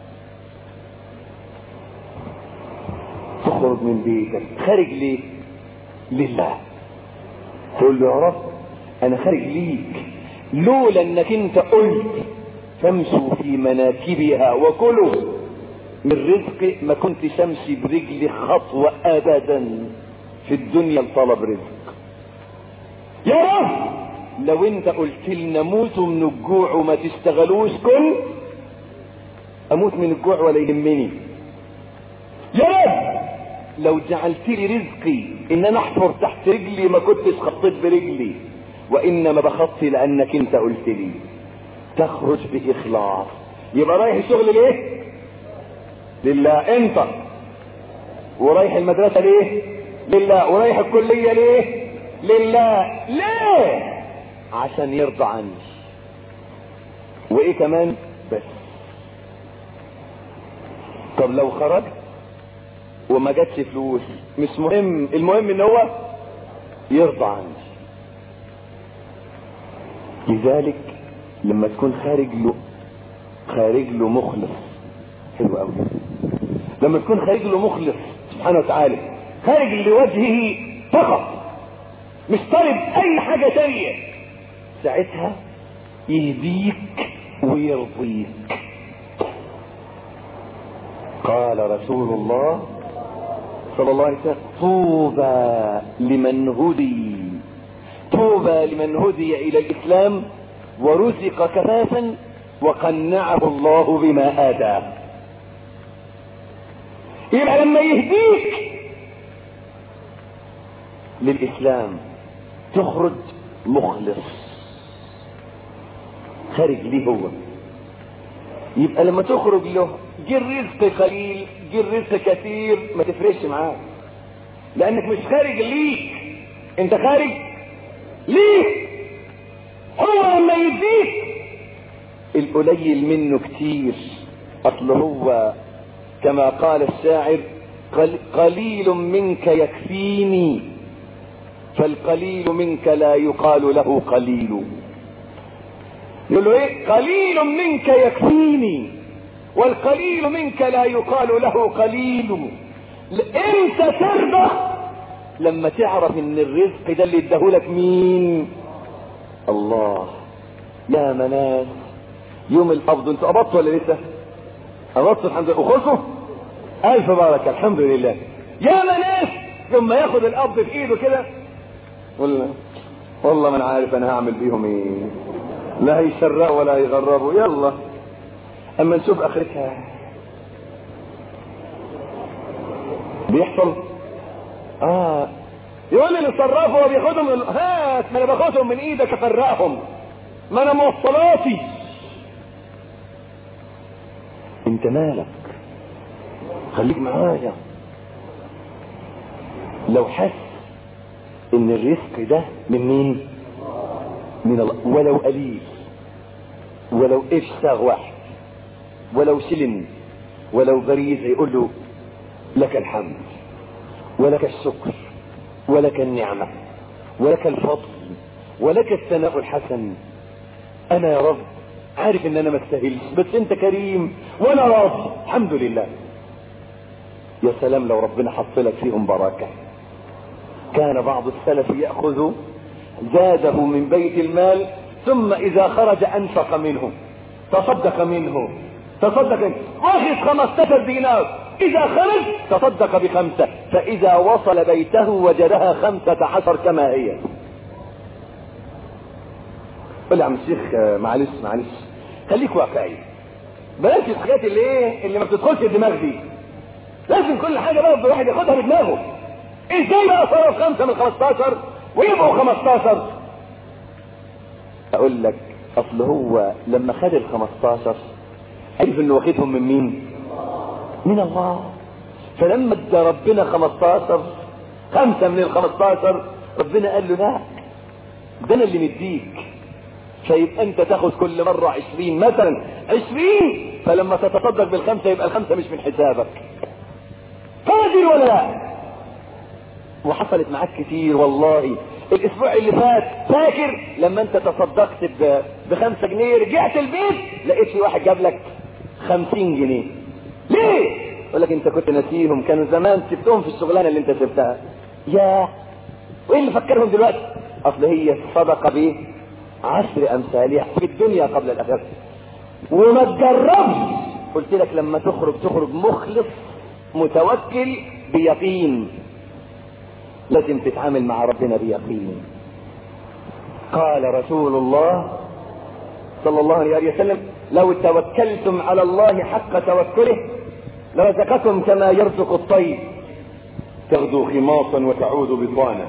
تخرج من بيتك خارج ليه لله تقول له يا رب انا خارج ليك لولا انك انت قلت فامشوا في مناكبها وكلوا من رزق ما كنت امشي برجلي خطوة ابدا في الدنيا لطلب رزق يا رب لو انت قلت لنا موتوا من الجوع وما تشتغلوش كن اموت من الجوع ولا يهمني يا رب لو جعلت لي رزقي ان انا احفر تحت رجلي ما كنتش خطيت برجلي وانما بخطي لانك انت قلت لي تخرج باخلاص يبقى رايح الشغل ليه لله انت ورايح المدرسه ليه لله ورايح الكليه ليه لله ليه عشان يرضى عني وايه كمان بس طب لو خرجت وما جاتش فلوس مش مهم المهم ان هو يرضى عني لذلك لما تكون خارج له خارج له مخلص حلو قوي لما تكون خارج له مخلص سبحانه وتعالى خارج لوجهه فقط مش طالب اي حاجة تانية ساعتها يهديك ويرضيك قال رسول الله صلى الله عليه وسلم طوبى لمن هدي طوبى لمن هدي الى الاسلام ورزق كفافا وقنعه الله بما اتاه يبقى لما يهديك للاسلام تخرج مخلص خارج ليه هو يبقى لما تخرج له جه الرزق قليل جه الرزق كثير ما تفرقش معاك لانك مش خارج ليك انت خارج ليه هو لما يديك القليل منه كتير اصل هو كما قال الشاعر قل قليل منك يكفيني فالقليل منك لا يقال له قليل يقول له ايه قليل منك يكفيني والقليل منك لا يقال له قليل امتى ترضى لما تعرف ان الرزق ده اللي اداهولك مين الله يا مناس يوم القبض انتوا قبضتوا ولا لسه قبضتوا الحمد لله وخلصوا الف بركه الحمد لله يا مناس ثم ياخد القبض في ايده كده ولا والله ما انا عارف انا هعمل بيهم ايه لا هيشرقوا ولا هيغربوا يلا اما نشوف اخرتها بيحصل اه يقول لي اللي صرفه وبياخدهم من... هات ما انا باخدهم من ايدك افرقهم ما انا موصلاتي انت مالك خليك معايا لو حس ان الرزق ده من مين من الله ولو قليل ولو ايش ساغ واحد ولو سلم ولو غريزه يقول له لك الحمد ولك الشكر ولك النعمة ولك الفضل ولك الثناء الحسن انا يا رب عارف ان انا ما استاهلش بس انت كريم وانا راضي الحمد لله يا سلام لو ربنا حط لك فيهم بركه كان بعض السلف ياخذ زاده من بيت المال ثم اذا خرج انفق منه تصدق منه تصدق منه واخذ 15 دينار اذا خرج تصدق بخمسة فاذا وصل بيته وجدها خمسة عشر كما هي قل يا عم الشيخ معلش معلش خليك واقعي بلاش الحاجات اللي ايه اللي ما بتدخلش الدماغ دي لازم كل حاجه بقى الواحد ياخدها بدماغه ازاي بقى صرف خمسه من 15 ويبقوا 15 اقول لك اصل هو لما خد ال 15 عرف انه واخدهم من مين؟ من الله فلما ادى ربنا 15 خمسه من ال 15 ربنا قال له لا ده انا اللي مديك فيبقى انت تاخد كل مرة عشرين مثلا عشرين فلما تتصدق بالخمسة يبقى الخمسة مش من حسابك قادر ولا لا وحصلت معاك كتير والله الاسبوع اللي فات فاكر لما انت تصدقت ب... بخمسة جنيه رجعت البيت لقيت في واحد جاب لك خمسين جنيه ليه يقول لك انت كنت ناسيهم كانوا زمان سبتهم في الشغلانه اللي انت سبتها يا وايه اللي فكرهم دلوقتي اصل هي الصدقه بايه عشر امثالها في الدنيا قبل الاخره وما تجربش قلت لك لما تخرج تخرج مخلص متوكل بيقين لازم تتعامل مع ربنا بيقين قال رسول الله صلى الله عليه وسلم لو توكلتم على الله حق توكله لرزقكم كما يرزق الطير تغدو خماصا وتعود بطانا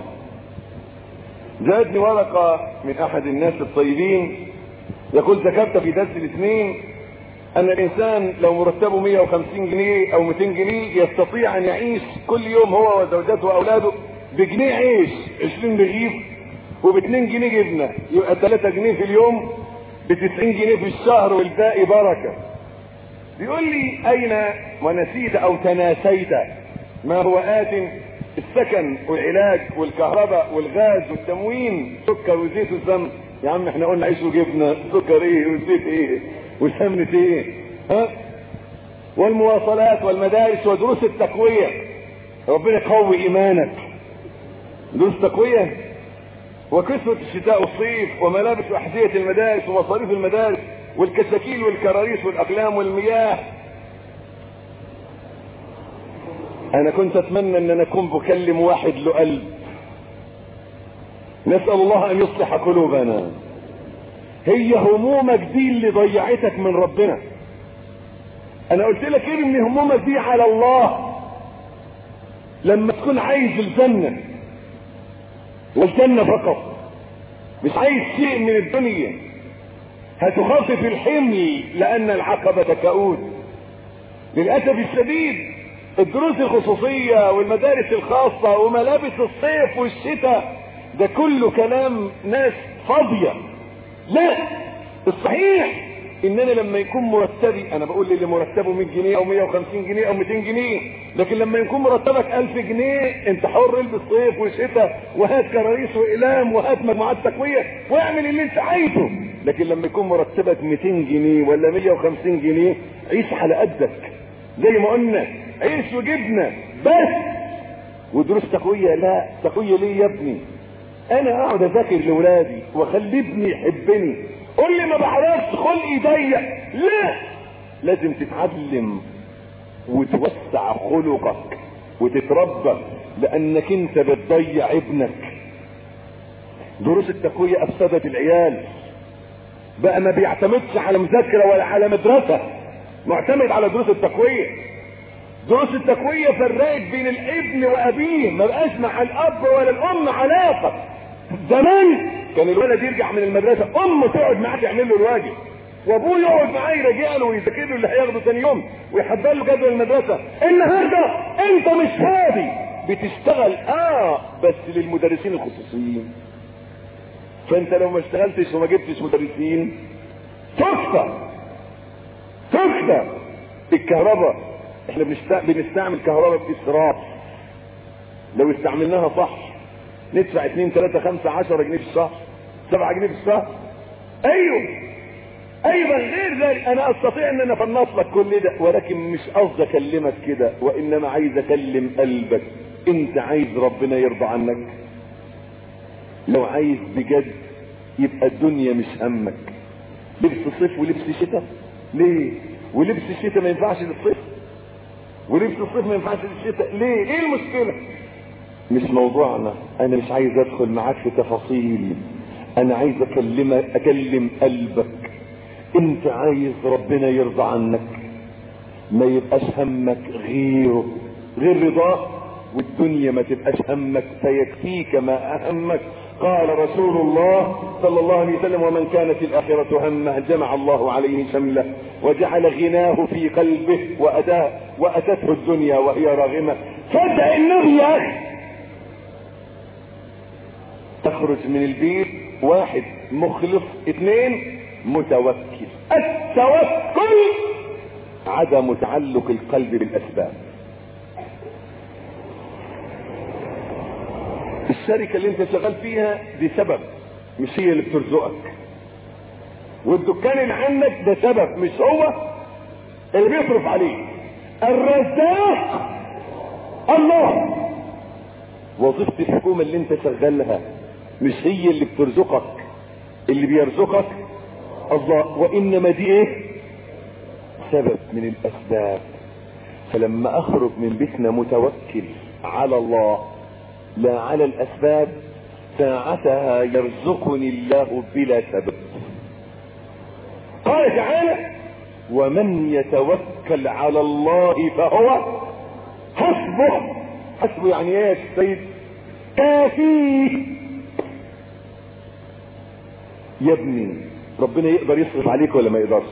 جاءتني ورقة من احد الناس الطيبين يقول ذكرت في درس الاثنين ان الانسان لو مرتبه 150 جنيه او 200 جنيه يستطيع ان يعيش كل يوم هو وزوجته واولاده بجنيه عيش 20 رغيف وب 2 جنيه جبنه يبقى 3 جنيه في اليوم ب 90 جنيه في الشهر والباقي بركه بيقول لي اين ونسيت او تناسيت ما هو ات السكن والعلاج والكهرباء والغاز والتموين سكر وزيت والسمن يا عم احنا قلنا عيش وجبنه سكر ايه وزيت ايه وسمنة ايه ها والمواصلات والمدارس ودروس التقوية ربنا يقوي ايمانك دروس تقوية وكسوة الشتاء والصيف وملابس واحذية المدارس ومصاريف المدارس والكساكيل والكراريس والاقلام والمياه انا كنت اتمنى ان انا اكون بكلم واحد له قلب نسأل الله ان يصلح قلوبنا هي همومك دي اللي ضيعتك من ربنا انا قلت لك ارمي همومك دي على الله لما تكون عايز الجنة والجنة فقط مش عايز شيء من الدنيا هتخفف الحمل لان العقبة كؤود للاسف الشديد الدروس الخصوصية والمدارس الخاصة وملابس الصيف والشتاء ده كله كلام ناس فاضية لا الصحيح ان انا لما يكون مرتبي انا بقول للي مرتبه 100 جنيه او 150 جنيه او 200 جنيه لكن لما يكون مرتبك 1000 جنيه انت حر البس صيف وشتاء وهات كراريس واقلام وهات مجموعات تكويه واعمل اللي انت عايزه لكن لما يكون مرتبك 200 جنيه ولا 150 جنيه عيش على قدك زي ما قلنا عيش وجبنه بس ودروس تقويه لا تقويه ليه يا ابني انا اقعد اذاكر لاولادي واخلي ابني يحبني قول لي ما بعرفش خلقي ضيق لا لازم تتعلم وتوسع خلقك وتتربى لانك انت بتضيع ابنك دروس التقوية افسدت العيال بقى ما بيعتمدش على مذاكرة ولا على مدرسة معتمد على دروس التقوية دروس التقوية فرقت بين الابن وابيه ما بقاش مع الاب ولا الام علاقة زمان كان الولد يرجع من المدرسة امه تقعد معاه تعمل له الواجب وابوه يقعد معاه يراجع له ويذاكر له اللي هياخده ثاني يوم ويحضر له جدول المدرسة النهارده انت مش فاضي بتشتغل اه بس للمدرسين الخصوصيين فانت لو ما اشتغلتش وما جبتش مدرسين تكفى تكفى الكهرباء احنا بنستعمل كهرباء باسراف لو استعملناها صح ندفع 2 3 5 10 جنيه في الشهر 7 جنيه في الشهر ايوه ايضا غير ذلك انا استطيع ان انا افنط لك كل ده ولكن مش قصدي اكلمك كده وانما عايز اكلم قلبك انت عايز ربنا يرضى عنك لو عايز بجد يبقى الدنيا مش همك لبس صيف ولبس شتاء ليه ولبس الشتاء ما ينفعش للصيف ولبس الصيف ما ينفعش للشتاء ليه ايه المشكله مش موضوعنا انا مش عايز ادخل معاك في تفاصيل انا عايز اكلمك اكلم قلبك انت عايز ربنا يرضى عنك ما يبقاش همك غيره غير رضاه والدنيا ما تبقاش همك فيكفيك ما اهمك قال رسول الله صلى الله عليه وسلم ومن كانت الآخرة همه جمع الله عليه شمله وجعل غناه في قلبه وأتاه وأتته الدنيا وهي راغمة صدق النبي يا أخي تخرج من البيت واحد مخلص اثنين متوكل التوكل عدم تعلق القلب بالاسباب الشركة اللي انت شغال فيها دي سبب مش هي اللي بترزقك والدكان اللي عندك ده سبب مش هو اللي بيصرف عليك الرزاق الله وظيفة الحكومة اللي انت شغالها مش هي اللي بترزقك اللي بيرزقك الله وانما دي ايه سبب من الاسباب فلما اخرج من بيتنا متوكل على الله لا على الاسباب ساعتها يرزقني الله بلا سبب قال تعالى ومن يتوكل على الله فهو حسبه حسبه يعني ايه يا سيد كافيه يا ابني ربنا يقدر يصرف عليك ولا ما يقدرش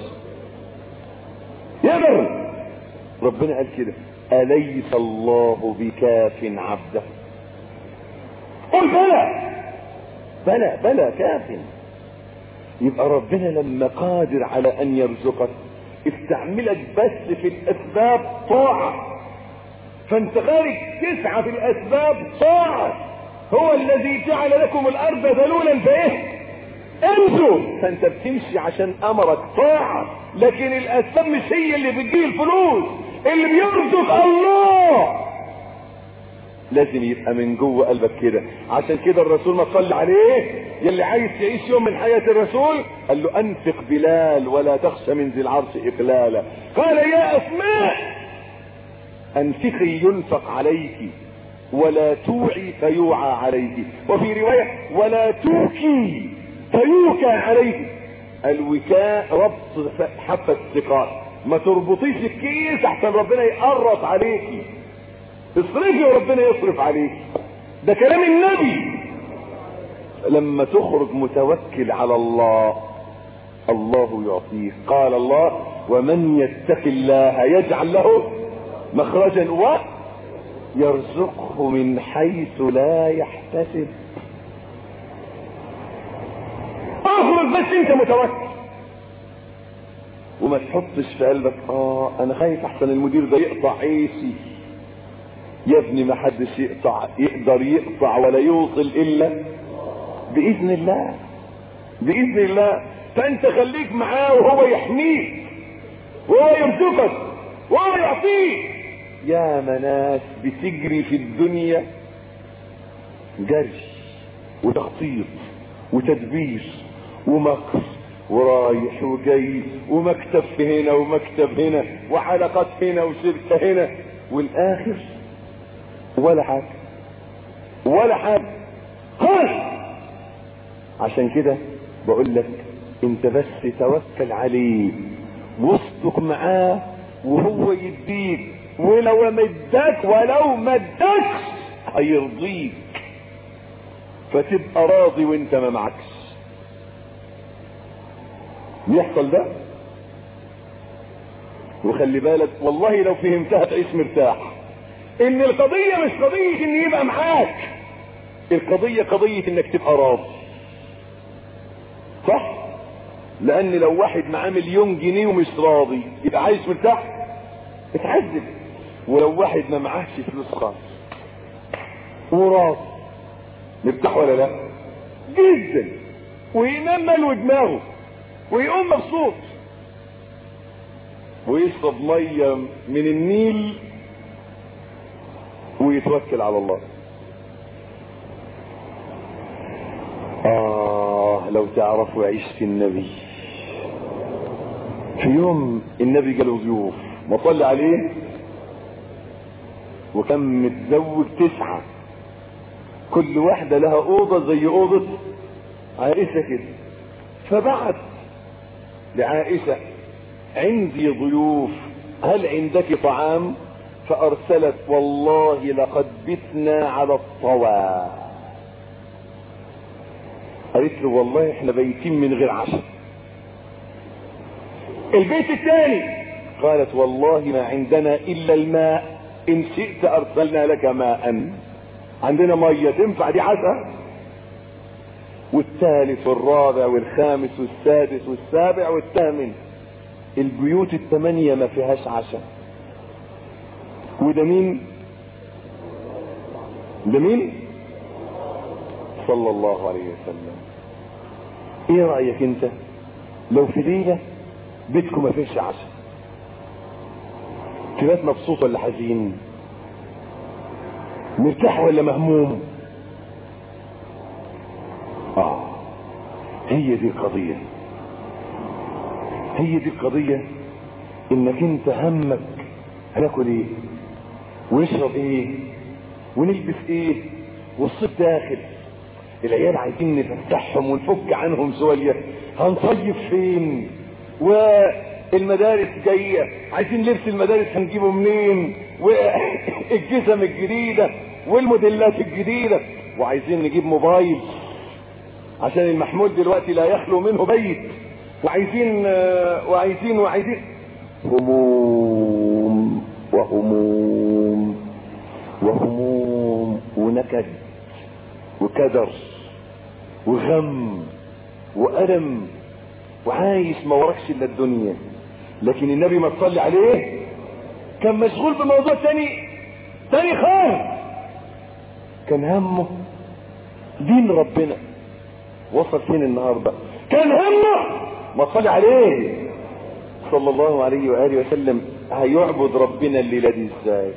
يقدر ربنا قال كده أليس الله بكاف عبده قل بلى بلى بلى كاف يبقى ربنا لما قادر على ان يرزقك استعملك بس في الاسباب طاعة فانت خارج تسعى في الاسباب طاعة هو الذي جعل لكم الارض ذلولا فايه امشوا فانت بتمشي عشان امرك طاعة لكن الاسباب مش هي اللي بتجيب الفلوس اللي بيرزق الله لازم يبقى من جوه قلبك كده عشان كده الرسول ما صلى عليه يلي عايز تعيش يوم من حياة الرسول قال له انفق بلال ولا تخشى من ذي العرش اقلالا قال يا اسماء انفقي ينفق عليك ولا توعي فيوعى عليك وفي رواية ولا توكي فيوكى عليك الوكاء ربط حبة الثقات ما تربطيش الكيس احسن ربنا يقرط عليكي اصرفي وربنا يصرف عليك ده كلام النبي لما تخرج متوكل على الله الله يعطيه قال الله ومن يتق الله يجعل له مخرجا ويرزقه من حيث لا يحتسب اخرج بس انت متوكل وما تحطش في قلبك اه انا خايف احسن المدير ده يقطع عيشي يا ابني ما حدش يقطع يقدر يقطع ولا يوصل الا باذن الله باذن الله فانت خليك معاه وهو يحميك وهو يرزقك وهو يعطيك يا مناس بتجري في الدنيا جري وتخطيط وتدبير ومكر ورايح وجاي ومكتب في هنا ومكتب هنا وعلاقات هنا وشركة هنا والاخر ولا حاجة ولا حاجة خالص عشان كده بقول لك انت بس توكل عليه واصدق معاه وهو يديك ولو مدك ولو مدكش هيرضيك فتبقى راضي وانت ما معكش بيحصل ده وخلي بالك والله لو فهمتها تعيش مرتاح ان القضية مش قضية ان يبقى معاك القضية قضية انك تبقى راضي صح لان لو واحد معاه مليون جنيه ومش راضي يبقى عايش مرتاح اتعذب ولو واحد ما معاهش فلوس خالص وراضي مرتاح ولا لا جدا وينام ملو دماغه ويقوم مبسوط ويشرب ميه من النيل ويتوكل على الله آه لو تعرفوا عيشة النبي في يوم النبي جاله ضيوف ما صلي عليه وكان متزوج تسعة كل واحدة لها أوضة زي أوضة عائشة كده فبعت لعائشة عندي ضيوف هل عندك طعام فأرسلت والله لقد بتنا على الطوى قالت له والله احنا بيتين من غير عشاء البيت الثاني قالت والله ما عندنا الا الماء ان شئت ارسلنا لك ماء عندنا ميه تنفع دي عشاء والثالث والرابع والخامس والسادس والسابع والثامن البيوت الثمانية ما فيهاش عشاء وده مين ده مين صلى الله عليه وسلم ايه رأيك انت لو في ليلة بيتكم ما فيش عشاء تبات مبسوط ولا حزين مرتاح ولا مهموم اه هي دي القضية هي دي القضية انك انت همك هناكل ايه ونشرب ايه ونلبس ايه والصيف داخل العيال عايزين نفتحهم ونفك عنهم شوية هنصيف فين والمدارس جاية عايزين لبس المدارس هنجيبه منين والجزم الجديدة والموديلات الجديدة وعايزين نجيب موبايل عشان المحمول دلوقتي لا يخلو منه بيت وعايزين وعايزين وعايزين هموم وهموم وهموم ونكد وكدر وغم وألم وعايش ما وراكش الا الدنيا لكن النبي ما تصلي عليه كان مشغول بموضوع تاني تاني خالص كان همه دين ربنا وصل فين النهارده كان همه ما تصلي عليه صلى الله عليه واله وسلم هيعبد ربنا الليله دي ازاي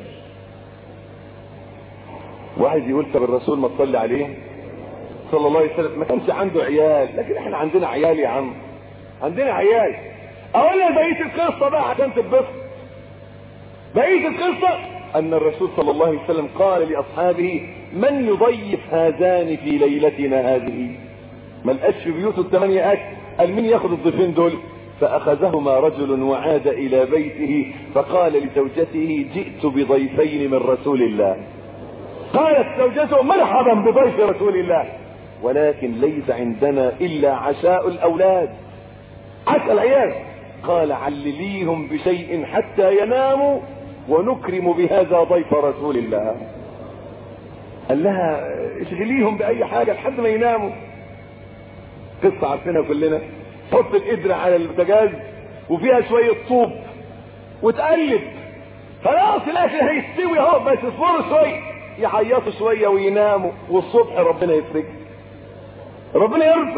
واحد يقول طب الرسول ما تصلي عليه صلى الله عليه وسلم ما كانش عنده عيال لكن احنا عندنا عيال يا عم عندنا عيال اقول لك بقيه القصه بقى عشان تتبسط بقيه القصه ان الرسول صلى الله عليه وسلم قال لاصحابه من يضيف هذان في ليلتنا هذه ما لقاش في بيوته الثمانيه اكل قال مين ياخد الضيفين دول فاخذهما رجل وعاد الى بيته فقال لزوجته جئت بضيفين من رسول الله قالت زوجته مرحبا بضيف رسول الله ولكن ليس عندنا الا عشاء الاولاد عسى العيال قال علليهم بشيء حتى يناموا ونكرم بهذا ضيف رسول الله قال لها اشغليهم باي حاجه لحد ما يناموا قصه عارفينها كلنا تحط القدرة على البوتاجاز وفيها شويه طوب وتقلب خلاص الاكل هيستوي اهو بس اصبروا شويه يعيطوا شويه ويناموا والصبح ربنا يفرج ربنا يرزق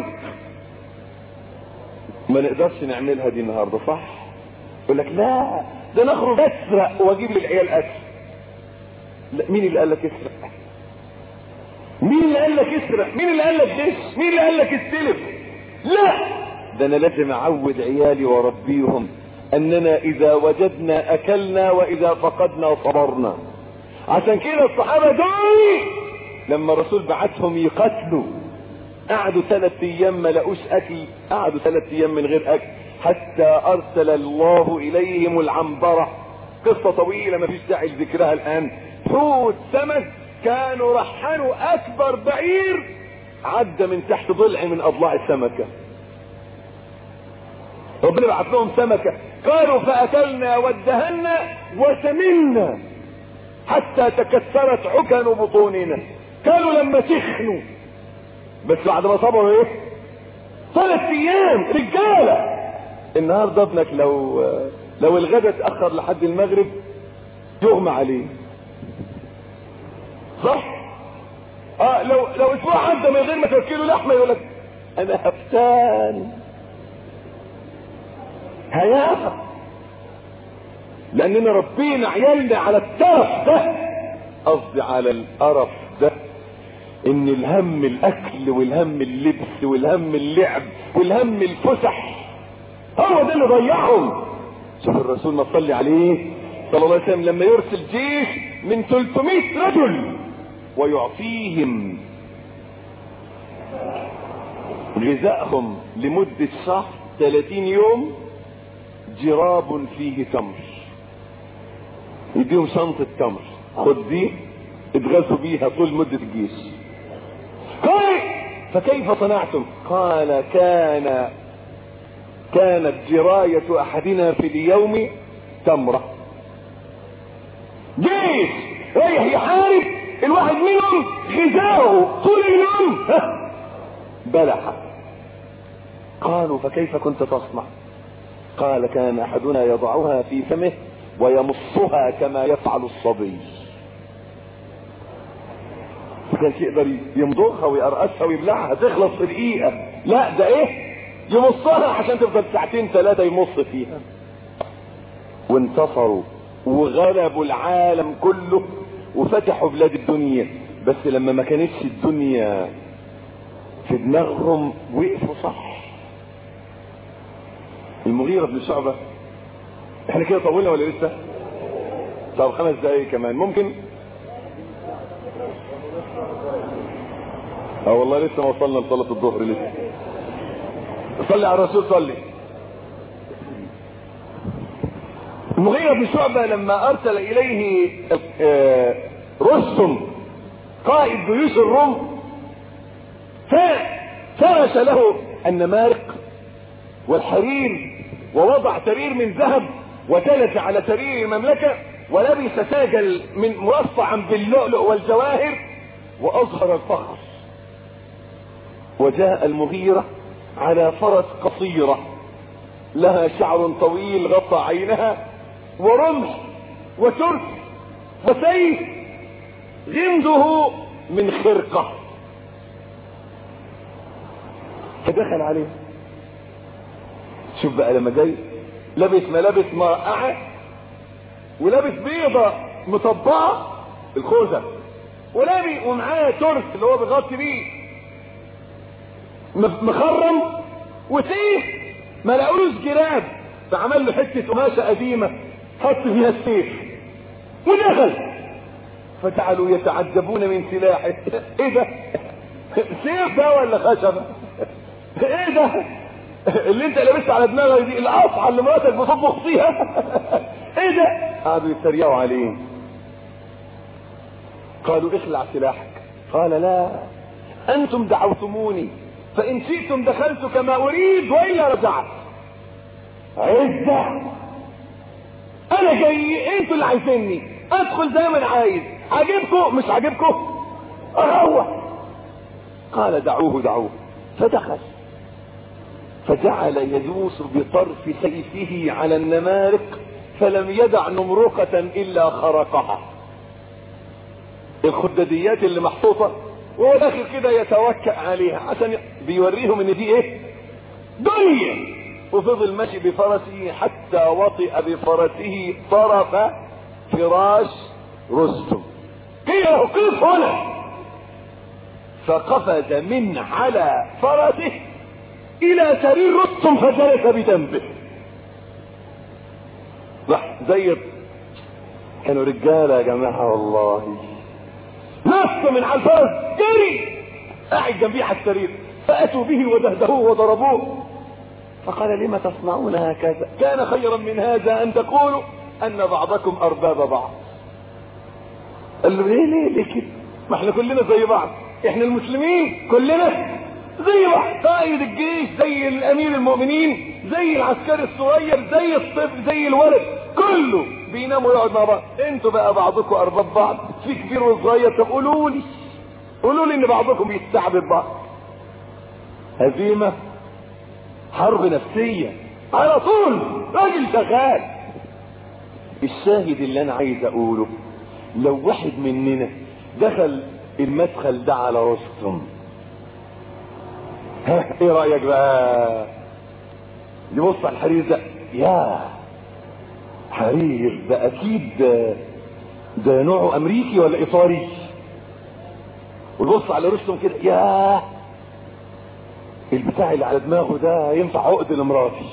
ما نقدرش نعملها دي النهارده صح يقول لك لا ده نخرج اسرق واجيب للعيال اكل لا مين اللي قال لك اسرق مين اللي قال لك اسرق مين اللي قال لك غش مين اللي قال لك استلف لا ده انا لازم اعود عيالي واربيهم اننا اذا وجدنا اكلنا واذا فقدنا صبرنا عشان كده الصحابه دول لما الرسول بعتهم يقتلوا قعدوا ثلاث ايام ما لقوش اكل قعدوا ثلاث ايام من غير اكل حتى ارسل الله اليهم العنبرة قصة طويلة ما فيش داعي لذكرها الان حوت سمك كانوا رحلوا اكبر بعير عدى من تحت ضلع من اضلاع السمكة ربنا بعث لهم سمكة قالوا فاكلنا وادهنا وسمنا حتى تكسرت عكن بطوننا كانوا لما سخنوا بس بعد ما صبروا ايه ثلاث ايام رجاله النهارده ابنك لو لو الغدا اتاخر لحد المغرب يغمى عليه صح اه لو لو اسبوع عدى من غير ما تاكله لحمه يقول لك انا هفتان هيافه لاننا ربينا عيالنا على الترف ده قصدي على القرف ده ان الهم الاكل والهم اللبس والهم اللعب والهم الفسح هو ده اللي ضيعهم شوف الرسول ما صلي عليه صلى الله عليه وسلم لما يرسل جيش من 300 رجل ويعطيهم غذائهم لمدة شهر 30 يوم جراب فيه تمر يديهم شنطة تمر خد دي اتغذوا بيها طول مدة الجيش قال فكيف صنعتم قال كان كانت جراية احدنا في اليوم تمرة جيش رايح يحارب الواحد منهم غذاؤه طول اليوم بلح قالوا فكيف كنت تصنع قال كان احدنا يضعها في فمه ويمصها كما يفعل الصبي كان يقدر يمضغها ويقرقشها ويبلعها تخلص في دقيقة لا ده ايه يمصها عشان تفضل ساعتين ثلاثة يمص فيها وانتصروا وغلبوا العالم كله وفتحوا بلاد الدنيا بس لما ما كانتش الدنيا في دماغهم وقفوا صح المغيرة بن شعبة احنا كده طولنا ولا لسه طب خمس دقايق كمان ممكن اه والله لسه ما وصلنا لصلاة الظهر لسه صلي على الرسول صلي المغيرة بن شعبة لما ارسل اليه رستم قائد جيوش الروم فرش له النمارق والحرير ووضع سرير من ذهب وجلس على سرير المملكة ولبس تاجا من مرصعا باللؤلؤ والجواهر واظهر الفخر وجاء المغيرة على فرس قصيرة لها شعر طويل غطى عينها ورمح وترك وسيف غمده من خرقة فدخل عليه شوف بقى لما جاي لابس ملابس مرقعة ولابس بيضة مطبعة الخوذة ولابي ومعاه ترس اللي هو بيغطي بيه مخرم وسيف ما لقولوش جراب فعمل له حته قماشه قديمه حط فيها السيف ودخل فجعلوا يتعجبون من سلاحه ايه ده سيف ده ولا خشبه ايه ده اللي انت لابسها على دماغك دي القطعه اللي مراتك بتطبخ فيها ايه ده قعدوا يتريقوا عليه قالوا اخلع سلاحك قال لا انتم دعوتموني فان شئتم دخلت كما اريد والا رجعت عزة انا جاي انتوا اللي عايزيني ادخل زي ما انا عايز عاجبكم مش عاجبكم اروح قال دعوه دعوه فدخل فجعل يدوس بطرف سيفه على النمارق فلم يدع نمرقة الا خرقها الخدديات اللي محطوطة وهو داخل كده يتوكأ عليها عشان بيوريهم ان دي ايه دنيا وفضل ماشي بفرسه حتى وطئ بفرسه طرف فراش رستم قيل له قف هنا فقفز من على فرسه الى سرير رستم فجلس بجنبه راح زي كانوا رجاله يا جماعه والله نص من على الفرس جري قاعد جنبيه على السرير فاتوا به ودهدهوه وضربوه فقال لم تصنعون هكذا كان خيرا من هذا ان تقولوا ان بعضكم ارباب بعض قال له ليه ليه ليه كده ما احنا كلنا زي بعض احنا المسلمين كلنا زي بعض قائد الجيش زي الامير المؤمنين زي العسكري الصغير زي الطفل زي الولد كله بيناموا يقعد مع بعض انتوا بقى بعضكم ارباب بعض في كبير وصغير طب قولوا لي قولوا لي ان بعضكم بيستعبد بعض هزيمه حرب نفسيه على طول راجل شغال الشاهد اللي انا عايز اقوله لو واحد مننا دخل المدخل ده على رستم ها ايه رايك بقى يبص على الحرير ده يا حرير ده اكيد ده, ده نوعه امريكي ولا ايطالي ويبص على رستم كده يا البتاع اللي على دماغه ده ينفع عقد لمراتي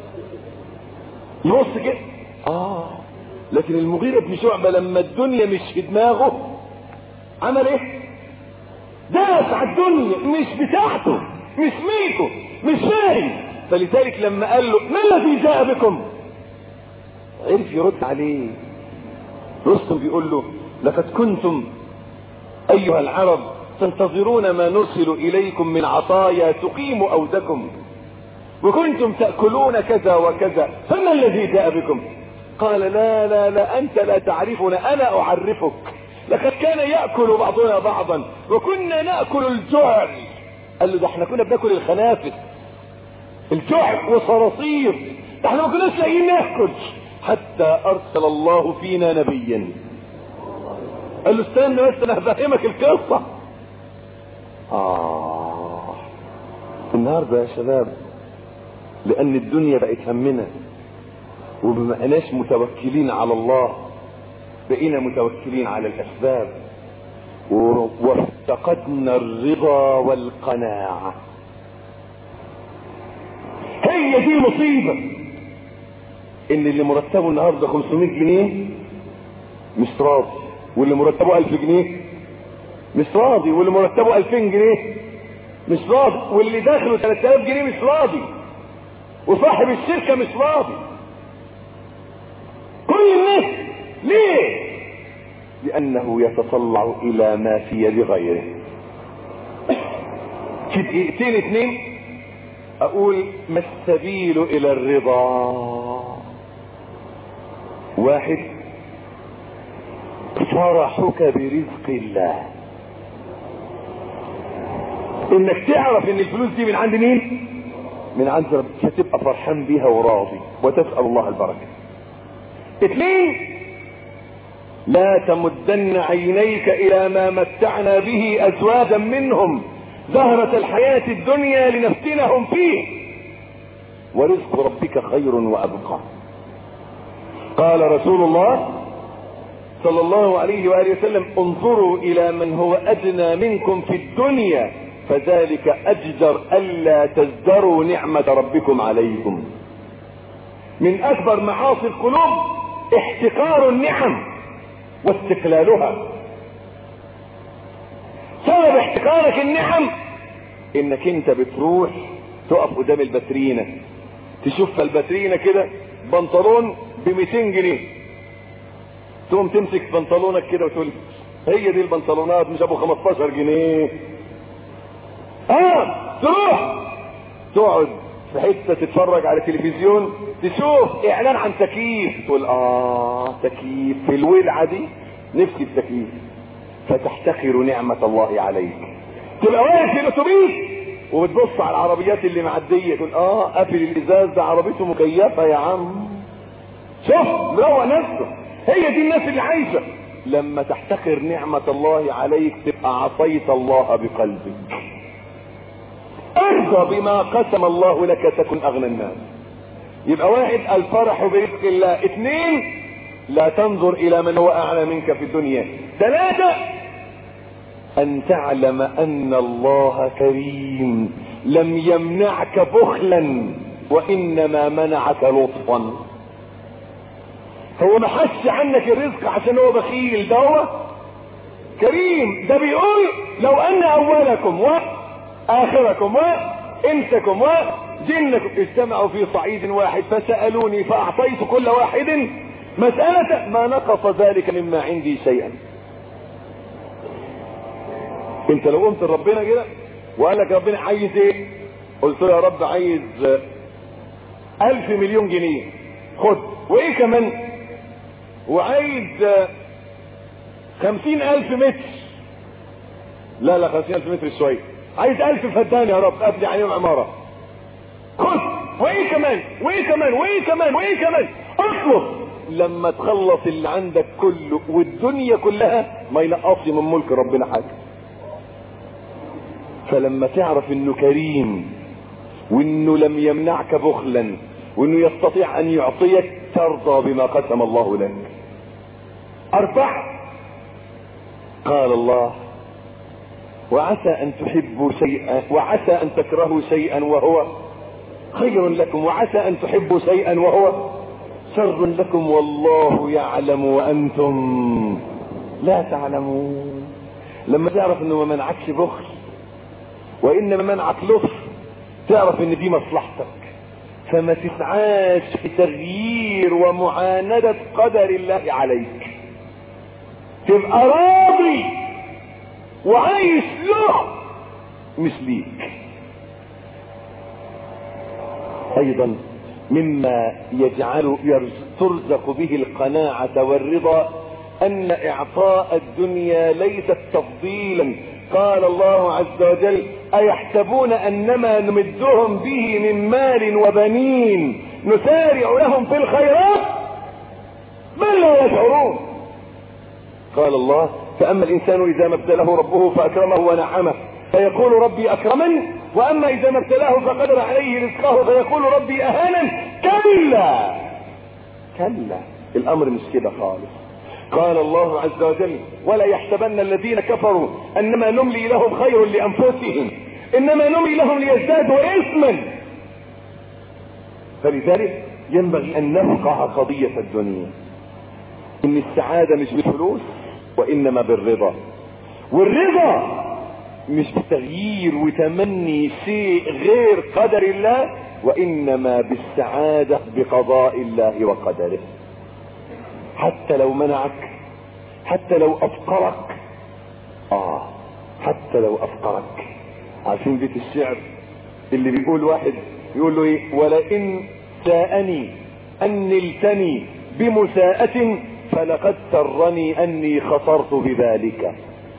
يبص كده اه لكن المغيرة بن شعبة لما الدنيا مش في دماغه عمل ايه داس على الدنيا مش بتاعته مش ميته مش فاهم فلذلك لما قال له ما الذي جاء بكم عرف يرد عليه رستم بيقول له لقد كنتم ايها العرب تنتظرون ما نرسل اليكم من عطايا تقيم اودكم وكنتم تاكلون كذا وكذا فما الذي جاء بكم قال لا لا لا انت لا تعرفنا انا اعرفك لقد كان ياكل بعضنا بعضا وكنا ناكل الجعل قال له ده احنا كنا بناكل الخنافس الجعل وصراصير ده احنا ما كناش لاقيين ناكل حتى ارسل الله فينا نبيا قال له استنى بس انا هفهمك القصه اه النهارده يا شباب لان الدنيا بقت همنا وما بقناش متوكلين على الله بقينا متوكلين على الاسباب وافتقدنا الرضا والقناعة هي دي مصيبة ان اللي مرتبه النهاردة 500 جنيه مش راضي واللي مرتبه 1000 جنيه مش راضي واللي مرتبه 2000 جنيه مش راضي واللي داخله 3000 جنيه مش راضي وصاحب الشركة مش راضي كل الناس ليه لانه يتطلع الى ما في يد غيره في دقيقتين اتنين اقول ما السبيل الى الرضا واحد فرحك برزق الله انك تعرف ان الفلوس دي من عند مين من عند ربك فتبقى فرحان بيها وراضي وتسأل الله البركة اثنين لا تمدن عينيك الى ما متعنا به ازواجا منهم زهرة الحياة الدنيا لنفتنهم فيه ورزق ربك خير وابقى قال رسول الله صلى الله عليه وآله وسلم انظروا الى من هو ادنى منكم في الدنيا فذلك اجدر الا تزدروا نعمة ربكم عليكم من اكبر معاصي القلوب احتقار النعم واستقلالها سبب احتقارك النعم انك انت بتروح تقف قدام الباترينة تشوف الباترينة كده بنطلون ب 200 جنيه تقوم تمسك بنطلونك كده وتقول هي دي البنطلونات مش ابو 15 جنيه اه تروح تقعد في حته تتفرج على تلفزيون تشوف اعلان عن تكييف تقول اه تكييف في الولعه دي نفسي في تكييف فتحتقر نعمه الله عليك تبقى واقف في الاتوبيس وبتبص على العربيات اللي معديه تقول اه قافل الازاز ده عربيته مكيفه يا عم شوف مروق نفسه هي دي الناس اللي عايشه لما تحتقر نعمة الله عليك تبقى عصيت الله بقلبك ارضى بما قسم الله لك تكن اغنى الناس يبقى واحد الفرح برزق الله اثنين لا تنظر الى من هو اعلى منك في الدنيا ثلاثة ان تعلم ان الله كريم لم يمنعك بخلا وانما منعك لطفا هو ما حش عنك الرزق عشان هو بخيل ده هو كريم ده بيقول لو ان اولكم واخركم وانسكم وجنكم اجتمعوا في صعيد واحد فسالوني فاعطيت كل واحد مسألة ما نقص ذلك مما عندي شيئا انت لو قمت لربنا كده وقال لك ربنا عايز ايه قلت له يا رب عايز الف مليون جنيه خد وايه كمان وعايز خمسين الف متر لا لا خمسين الف متر شوية عايز الف فدان يا رب ابني عليهم عمارة خد وايه كمان وايه كمان وايه كمان وايه كمان اطلب لما تخلص اللي عندك كله والدنيا كلها ما ينقصش من ملك ربنا حاجة فلما تعرف انه كريم وانه لم يمنعك بخلا وانه يستطيع ان يعطيك ترضى بما قسم الله لك اربع قال الله وعسى ان تحبوا شيئا وعسى ان تكرهوا شيئا وهو خير لكم وعسى ان تحبوا شيئا وهو شر لكم والله يعلم وانتم لا تعلمون لما تعرف انه ما منعكش بخل وانما منعك لطف تعرف ان دي مصلحتك فما تسعاش في تغيير ومعاندة قدر الله عليك تبقى راضي وعايش له مش ليك ايضا مما يجعل ترزق به القناعة والرضا ان اعطاء الدنيا ليست تفضيلا قال الله عز وجل ايحسبون انما نمدهم به من مال وبنين نسارع لهم في الخيرات بل لا يشعرون قال الله فاما الانسان اذا ما ابتلاه ربه فاكرمه ونعمه فيقول ربي اكرمن واما اذا ما ابتلاه فقدر عليه رزقه فيقول ربي اهانن كلا كلا الامر مش كده خالص قال الله عز وجل ولا يحسبن الذين كفروا انما نملي لهم خير لانفسهم انما نملي لهم ليزدادوا اثما فلذلك ينبغي ان نفقه قضية الدنيا ان السعادة مش بالفلوس وانما بالرضا والرضا مش بتغيير وتمني شيء غير قدر الله وانما بالسعادة بقضاء الله وقدره حتى لو منعك حتى لو افقرك اه حتى لو افقرك عارفين بيت الشعر اللي بيقول واحد يقول له ايه ولئن ساءني ان نلتني بمساءة فلقد سرني اني خطرت بذلك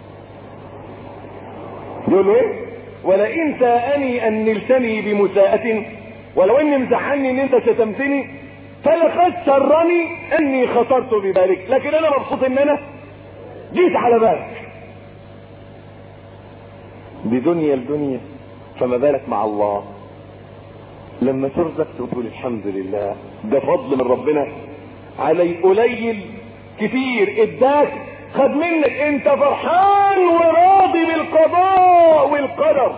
يقول له ايه ولئن ساءني ان نلتني بمساءة ولو اني مزعلني ان انت شتمتني فلقد سرني اني خطرت بذلك لكن انا مبسوط ان انا جيت على بالك بدنيا الدنيا فما بالك مع الله لما ترزق تقول الحمد لله ده فضل من ربنا علي قليل كتير اداك خد منك انت فرحان وراضي بالقضاء والقدر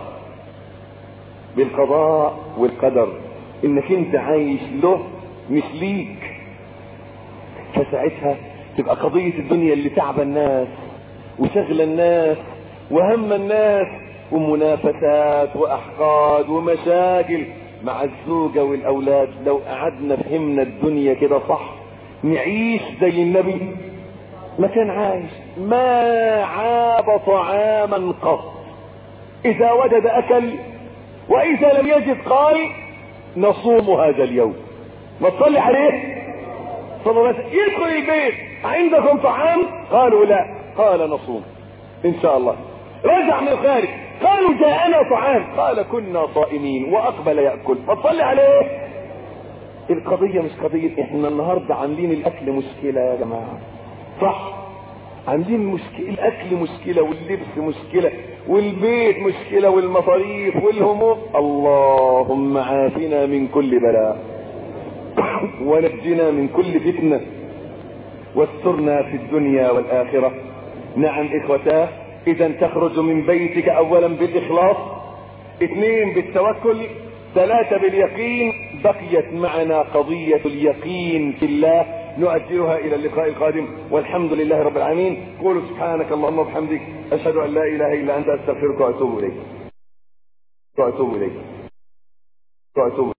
بالقضاء والقدر انك انت عايش له مش ليك فساعتها تبقى قضية الدنيا اللي تعب الناس وشغل الناس وهم الناس ومنافسات واحقاد ومشاكل مع الزوجة والاولاد لو قعدنا فهمنا الدنيا كده صح نعيش زي النبي ما كان عايش ما عاب طعاما قط اذا وجد اكل واذا لم يجد قال نصوم هذا اليوم ما تصلي عليه صلى الله عليه وسلم يدخل البيت عندكم طعام قالوا لا قال نصوم ان شاء الله رجع من الخارج قالوا جاءنا طعام قال كنا صائمين واقبل ياكل فتصلي عليه القضية مش قضية احنا النهاردة عاملين الاكل مشكلة يا جماعة صح عاملين مشكلة الاكل مشكلة واللبس مشكلة والبيت مشكلة والمصاريف والهموم اللهم عافنا من كل بلاء ونجنا من كل فتنة واسترنا في الدنيا والآخرة نعم إخوتاه إذا تخرج من بيتك أولا بالإخلاص اثنين بالتوكل ثلاثة باليقين بقيت معنا قضية اليقين في الله نؤجلها إلى اللقاء القادم والحمد لله رب العالمين قولوا سبحانك اللهم وبحمدك أشهد أن لا إله إلا أنت أستغفرك وأتوب إليك وأتوب إليك وأتوب